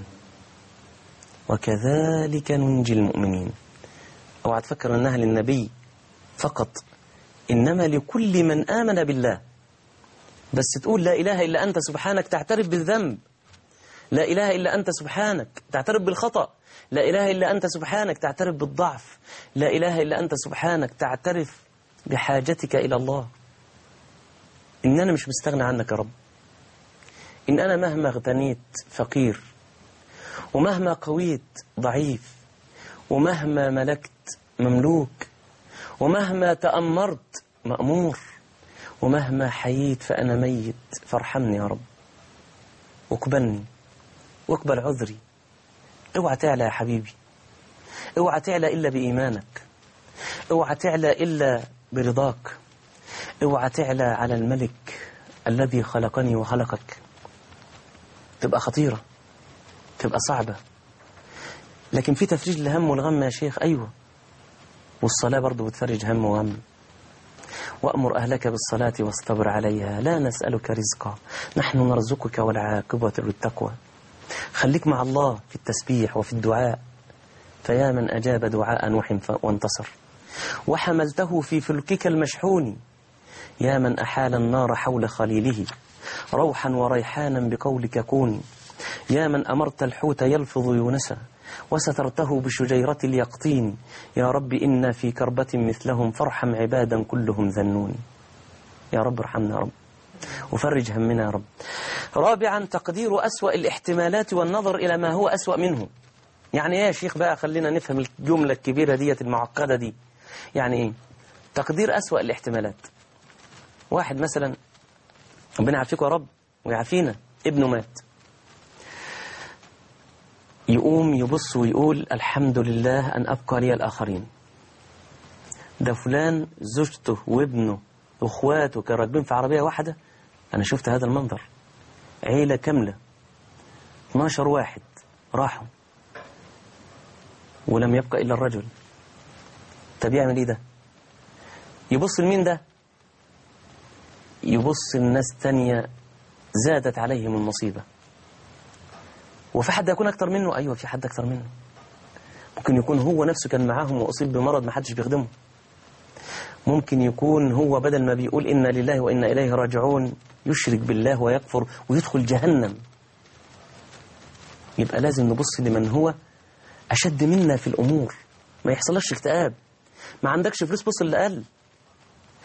وكذلك ننجي المؤمنين اوعى تفكر انها للنبي فقط انما لكل من امن بالله بس تقول لا اله الا انت سبحانك تعترف بالذنب لا اله الا انت سبحانك تعترف بالخطأ لا اله الا انت سبحانك تعترف بالضعف لا اله الا انت سبحانك تعترف بحاجتك الى الله ان انا مش مستغنى عنك يا رب إن أنا مهما اغتنيت فقير ومهما قويت ضعيف ومهما ملكت مملوك ومهما تأمرت مأمور ومهما حييت فأنا ميت فارحمني يا رب واقبلني واقبل عذري اوعى تعلى يا حبيبي اوعى تعلى إلا بإيمانك اوعى تعلى إلا برضاك اوعى تعلى على الملك الذي خلقني وخلقك تبقى خطيرة تبقى صعبة لكن في تفريج الهم والغم يا شيخ أيوة والصلاة برضو بتفرج هم وغم وأمر أهلك بالصلاة واصطبر عليها لا نسألك رزقا نحن نرزقك والعاقبة للتقوى خليك مع الله في التسبيح وفي الدعاء فيا من أجاب دعاء نوح وانتصر وحملته في فلكك المشحون يا من أحال النار حول خليله روحا وريحانا بقولك كوني يا من أمرت الحوت يلفظ يونسا وسترته بشجيرة اليقطين يا رب إنا في كربة مثلهم فارحم عبادا كلهم ذنون يا رب ارحمنا يا رب وفرج همنا يا رب رابعا تقدير أسوأ الاحتمالات والنظر إلى ما هو أسوأ منه يعني ايه يا شيخ بقى خلينا نفهم الجملة الكبيرة ديت المعقدة دي يعني ايه تقدير أسوأ الاحتمالات واحد مثلا ربنا يعافيك يا رب ويعافينا ابنه مات يقوم يبص ويقول الحمد لله أن أبقى لي الآخرين ده فلان زوجته وابنه واخواته كانوا راكبين في عربية واحدة أنا شفت هذا المنظر عيلة كاملة 12 واحد راحوا ولم يبقى إلا الرجل طب يعمل إيه ده يبص لمين ده يبص الناس تانية زادت عليهم المصيبة وفي حد يكون أكتر منه أيوة في حد أكتر منه ممكن يكون هو نفسه كان معاهم وأصيب بمرض ما حدش بيخدمه ممكن يكون هو بدل ما بيقول إنا لله وإنا إليه راجعون يشرك بالله ويكفر ويدخل جهنم يبقى لازم نبص لمن هو أشد منا في الأمور ما يحصلش اكتئاب ما عندكش فلوس بص اللي قال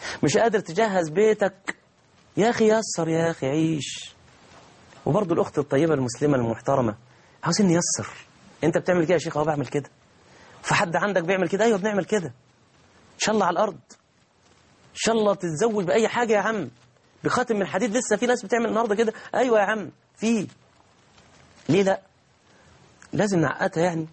مش قادر تجهز بيتك يا أخي يسر يا أخي عيش وبرضه الأخت الطيبة المسلمة المحترمة عاوزين نيسر أنت بتعمل كده يا شيخ أهو بعمل كده فحد عندك بيعمل كده أيوه بنعمل كده إن شاء الله على الأرض إن شاء الله تتزوج بأي حاجة يا عم بخاتم من حديد لسه في ناس بتعمل النهارده كده أيوه يا عم في ليه لا لازم نعقدها يعني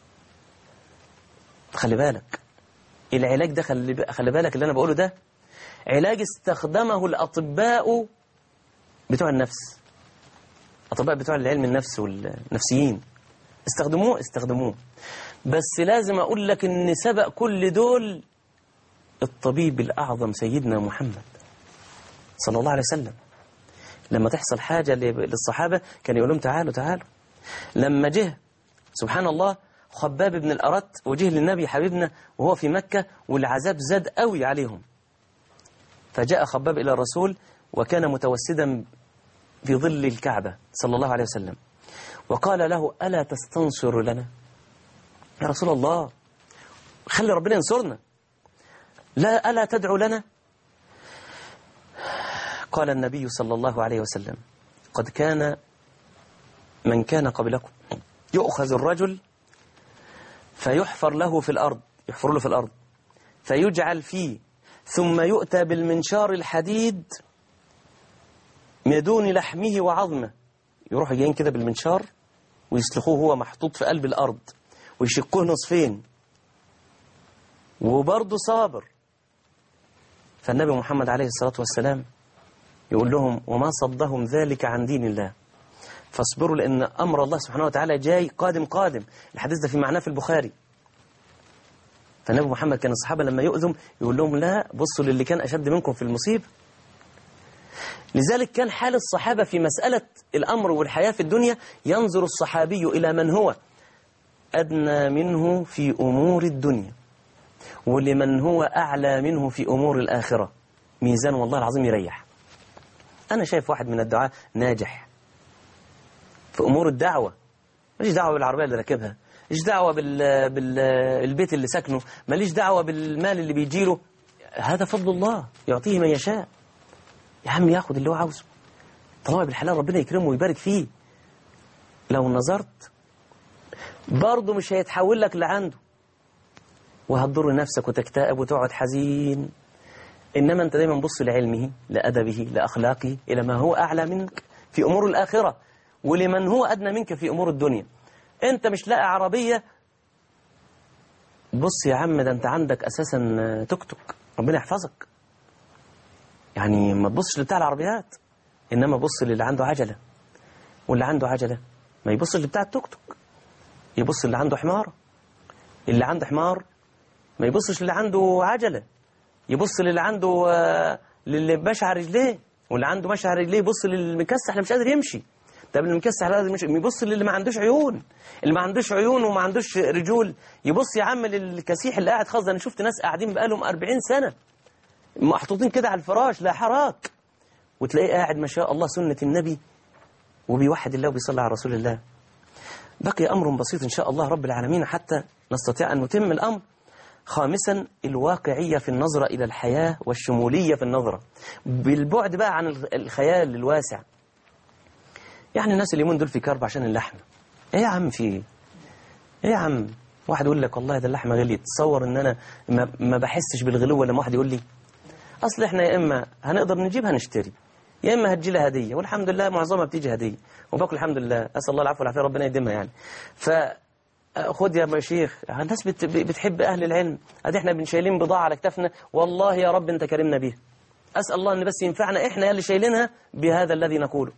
خلي بالك العلاج ده خلي خلي بالك اللي أنا بقوله ده علاج استخدمه الأطباء بتوع النفس أطباء بتوع العلم النفس والنفسيين استخدموه استخدموه بس لازم أقول لك إن سبق كل دول الطبيب الأعظم سيدنا محمد صلى الله عليه وسلم لما تحصل حاجة للصحابة كان يقول لهم تعالوا تعالوا لما جه سبحان الله خباب بن الأرت وجه للنبي حبيبنا وهو في مكة والعذاب زاد قوي عليهم فجاء خباب إلى الرسول وكان متوسدا في ظل الكعبة صلى الله عليه وسلم وقال له ألا تستنصر لنا يا رسول الله خلي ربنا ينصرنا لا ألا تدعو لنا قال النبي صلى الله عليه وسلم قد كان من كان قبلكم يؤخذ الرجل فيحفر له في الأرض يحفر له في الأرض فيجعل فيه ثم يؤتى بالمنشار الحديد من دون لحمه وعظمه يروحوا جايين كده بالمنشار ويسلخوه هو محطوط في قلب الأرض ويشقوه نصفين وبرضه صابر فالنبي محمد عليه الصلاة والسلام يقول لهم وما صدهم ذلك عن دين الله فاصبروا لأن أمر الله سبحانه وتعالى جاي قادم قادم الحديث ده في معناه في البخاري فالنبي محمد كان الصحابة لما يؤذم يقول لهم لا بصوا للي كان أشد منكم في المصيبة لذلك كان حال الصحابة في مسألة الأمر والحياة في الدنيا ينظر الصحابي إلى من هو أدنى منه في أمور الدنيا ولمن هو أعلى منه في أمور الآخرة ميزان والله العظيم يريح أنا شايف واحد من الدعاء ناجح في أمور الدعوة ماليش دعوة بالعربية اللي راكبها ماليش دعوة بال... بالبيت اللي سكنه ماليش دعوة بالمال اللي بيجيله هذا فضل الله يعطيه من يشاء يا عم ياخد اللي هو عاوزه طالما بالحلال ربنا يكرمه ويبارك فيه لو نظرت برضه مش هيتحول لك لعنده وهتضر نفسك وتكتئب وتقعد حزين إنما أنت دايما بص لعلمه لأدبه لأخلاقه إلى ما هو أعلى منك في أمور الآخرة ولمن هو أدنى منك في أمور الدنيا أنت مش لاقي عربية بص يا عم ده أنت عندك أساسا توك توك ربنا يحفظك يعني ما تبصش لبتاع العربيات إنما بص للي عنده عجلة واللي عنده عجلة ما يبصش لبتاع التوك توك يبص اللي عنده حمار اللي عنده حمار ما يبصش للي عنده عجلة يبص للي عنده للي ماشي على رجليه واللي عنده ماشي على رجليه يبص للمكسح اللي مش قادر يمشي طب اللي مكسح لازم يمشي يبص للي ما عندوش عيون اللي ما عندوش عيون وما عندوش رجول يبص يا عم للكسيح اللي قاعد خالص انا شفت ناس قاعدين بقالهم 40 سنة محطوطين كده على الفراش لا حراك وتلاقيه قاعد ما شاء الله سنة النبي وبيوحد الله وبيصلي على رسول الله بقي أمر بسيط إن شاء الله رب العالمين حتى نستطيع أن نتم الأمر خامسا الواقعية في النظرة إلى الحياة والشمولية في النظرة بالبعد بقى عن الخيال الواسع يعني الناس اليومين دول في كرب عشان اللحم ايه يا عم في ايه ايه يا عم واحد يقول لك والله ده اللحمه غليت تصور ان انا ما, ما بحسش بالغلو لما واحد يقول لي اصل احنا يا اما هنقدر نجيبها نشتري يا اما هتجي لها هديه والحمد لله معظمها بتيجي هديه وباكل الحمد لله اسال الله العفو والعافيه ربنا يديمها يعني ف خد يا شيخ الناس بت... بتحب اهل العلم ادي احنا بنشايلين بضاعه على كتافنا والله يا رب انت كرمنا بيها اسال الله ان بس ينفعنا احنا اللي شايلينها بهذا الذي نقوله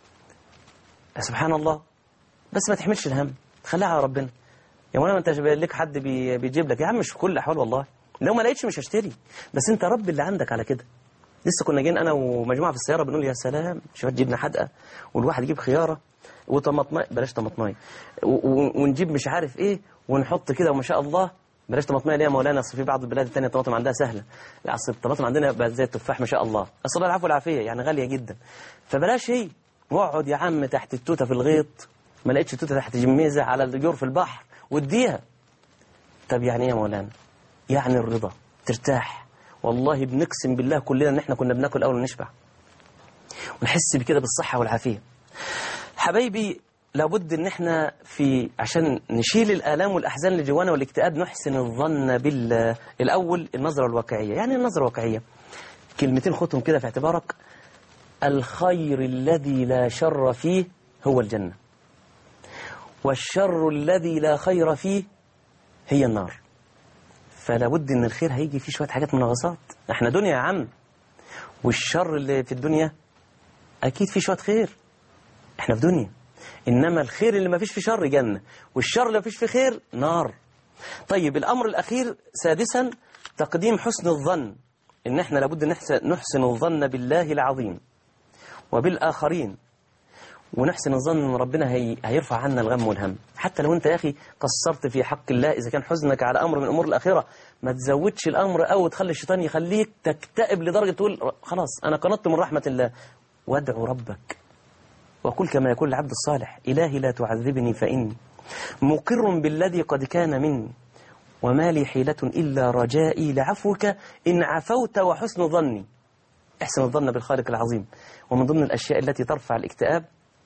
سبحان الله بس ما تحملش الهم خليها على ربنا يا مولانا انت لك حد بي... بيجيب لك يا عم مش في كل الاحوال والله لو ما لقيتش مش هشتري بس انت رب اللي عندك على كده لسه كنا جايين انا ومجموعه في السياره بنقول يا سلام شويه جبنه حدقه والواحد يجيب خياره وطماطمايه بلاش طماطمايه ونجيب مش عارف ايه ونحط كده وما شاء الله بلاش طماطمايه ليه يا مولانا اصل في بعض البلاد الثانيه الطماطم عندها سهله لا اصل الطماطم عندنا بقت زي التفاح ما شاء الله اصل الله العفو والعافيه يعني غاليه جدا فبلاش هي واقعد يا عم تحت التوته في الغيط ما لقيتش توته تحت جميزه على الجور في البحر واديها طب يعني ايه يا مولانا يعني الرضا ترتاح والله بنقسم بالله كلنا ان احنا كنا بناكل اول ونشبع ونحس بكده بالصحة والعافية حبايبي لابد ان احنا في عشان نشيل الآلام والأحزان اللي جوانا والاكتئاب نحسن الظن بالله الأول النظرة الواقعية يعني النظرة الواقعية كلمتين خدهم كده في اعتبارك الخير الذي لا شر فيه هو الجنة والشر الذي لا خير فيه هي النار فلا بد ان الخير هيجي فيه شوية حاجات منغصات احنا دنيا يا عم والشر اللي في الدنيا اكيد فيه شوية خير احنا في دنيا انما الخير اللي ما فيش فيه شر جنة والشر اللي ما فيش فيه خير نار طيب الامر الاخير سادسا تقديم حسن الظن ان احنا لابد نحسن, نحسن الظن بالله العظيم وبالاخرين ونحسن الظن ان ربنا هي هيرفع عنا الغم والهم حتى لو انت يا اخي قصرت في حق الله اذا كان حزنك على امر من امور الاخره ما تزودش الامر او تخلي الشيطان يخليك تكتئب لدرجه تقول خلاص انا قنطت من رحمه الله وادعو ربك وقل كما يقول العبد الصالح الهي لا تعذبني فاني مقر بالذي قد كان مني وما لي حيلة إلا رجائي لعفوك إن عفوت وحسن ظني احسن الظن بالخالق العظيم ومن ضمن الأشياء التي ترفع الاكتئاب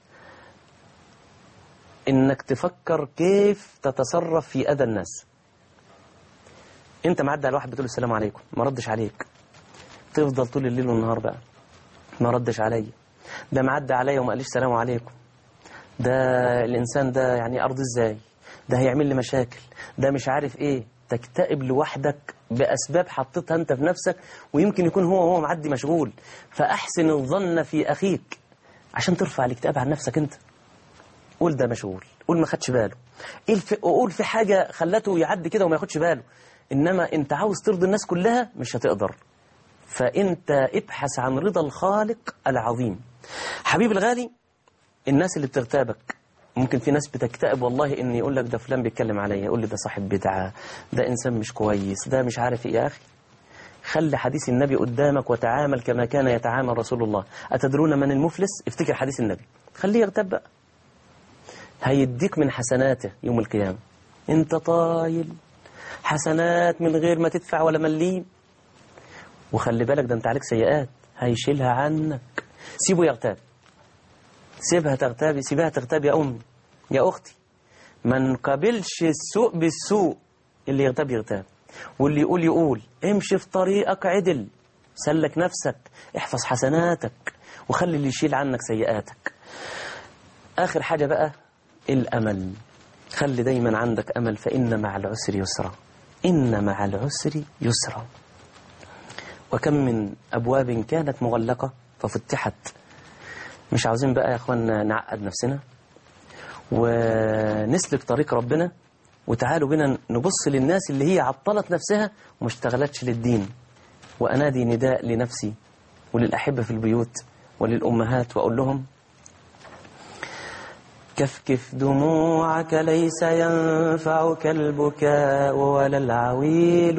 إنك تفكر كيف تتصرف في أذى الناس أنت معدي على واحد بتقول السلام عليكم ما ردش عليك تفضل طول الليل والنهار بقى ما ردش عليا ده معدي عليا وما قاليش سلام عليكم ده الإنسان ده يعني أرض إزاي ده هيعمل لي مشاكل ده مش عارف إيه تكتئب لوحدك بأسباب حطيتها أنت في نفسك ويمكن يكون هو هو معدي مشغول فأحسن الظن في أخيك عشان ترفع الاكتئاب عن نفسك أنت قول ده مشغول قول ما خدش باله إيه الف... قول في حاجة خلته يعدي كده وما ياخدش باله إنما أنت عاوز ترضي الناس كلها مش هتقدر فأنت ابحث عن رضا الخالق العظيم حبيب الغالي الناس اللي بتغتابك ممكن في ناس بتكتئب والله ان يقول لك ده فلان بيتكلم عليا يقول لي ده صاحب بدعه ده انسان مش كويس ده مش عارف ايه يا اخي خلي حديث النبي قدامك وتعامل كما كان يتعامل رسول الله أتدرون من المفلس افتكر حديث النبي خليه يغتاب بقى هيديك من حسناته يوم القيامة انت طايل حسنات من غير ما تدفع ولا مليم وخلي بالك ده انت عليك سيئات هيشيلها عنك سيبه يغتاب سيبها تغتاب سيبها تغتاب يا أمي يا أختي ما نقابلش السوء بالسوء اللي يغتاب يغتاب واللي يقول يقول امشي في طريقك عدل سلك نفسك احفظ حسناتك وخلي اللي يشيل عنك سيئاتك آخر حاجة بقى الأمل خلي دايما عندك أمل فإن مع العسر يسرا إن مع العسر يسرا وكم من أبواب كانت مغلقة ففتحت مش عاوزين بقى يا أخوانا نعقد نفسنا ونسلك طريق ربنا وتعالوا بنا نبص للناس اللي هي عطلت نفسها وما اشتغلتش للدين وأنادي نداء لنفسي وللأحبة في البيوت وللأمهات وأقول لهم كفكف دموعك ليس ينفعك البكاء ولا العويل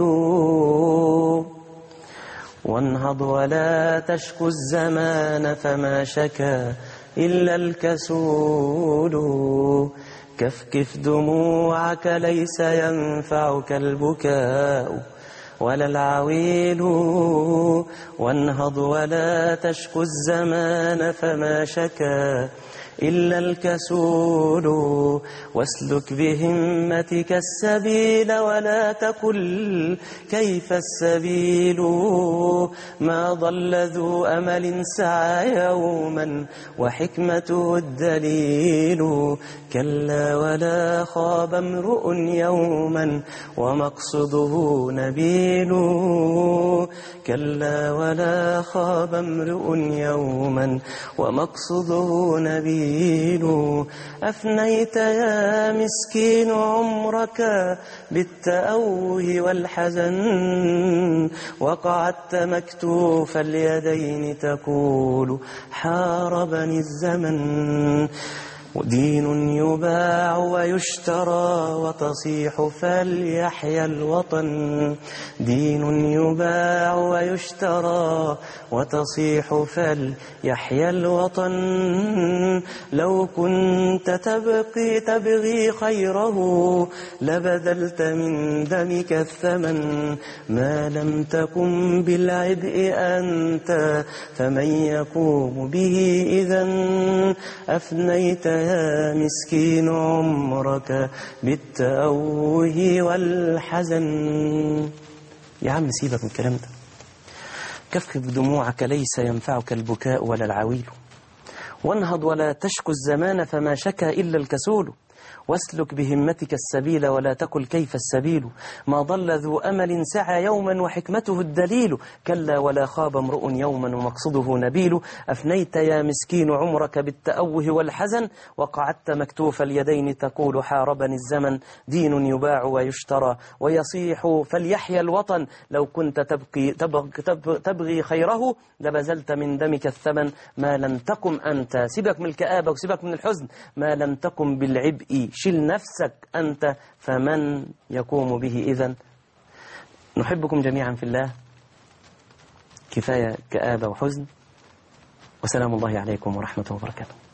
وانهض ولا تشكو الزمان فما شكا إلا الكسول كفكف دموعك ليس ينفعك البكاء ولا العويل وانهض ولا تشكو الزمان فما شكا إلا الكسول واسلك بهمتك السبيل ولا تقل كيف السبيل ما ضل ذو أمل سعى يوما وحكمته الدليل كلا ولا خاب امرؤ يوما ومقصده نبيل كلا ولا خاب امرؤ يوما ومقصده نبيل أفنيت يا مسكين عمرك بالتأوه والحزن وقعدت مكتوف اليدين تقول حاربني الزمن دين يباع ويشترى وتصيح فليحيا الوطن دين يباع ويشترى وتصيح فليحيا الوطن لو كنت تبقي تبغي خيره لبذلت من دمك الثمن ما لم تكن بالعبء أنت فمن يقوم به إذا أفنيت يا مسكين عمرك بالتأوه والحزن يا عم سيبك من الكلام ده كفكف دموعك ليس ينفعك البكاء ولا العويل وانهض ولا تشكو الزمان فما شكا إلا الكسول واسلك بهمتك السبيل ولا تقل كيف السبيل ما ضل ذو أمل سعى يوما وحكمته الدليل كلا ولا خاب امرؤ يوما ومقصده نبيل أفنيت يا مسكين عمرك بالتأوه والحزن وقعدت مكتوف اليدين تقول حاربني الزمن دين يباع ويشترى ويصيح فليحيا الوطن لو كنت تبقي تبغ تبغ تبغي خيره لبذلت من دمك الثمن ما لم تقم أنت سيبك من الكآبة وسيبك من الحزن ما لم تقم بالعبء شل نفسك أنت فمن يقوم به إذن نحبكم جميعا في الله كفاية كآبة وحزن وسلام الله عليكم ورحمة وبركاته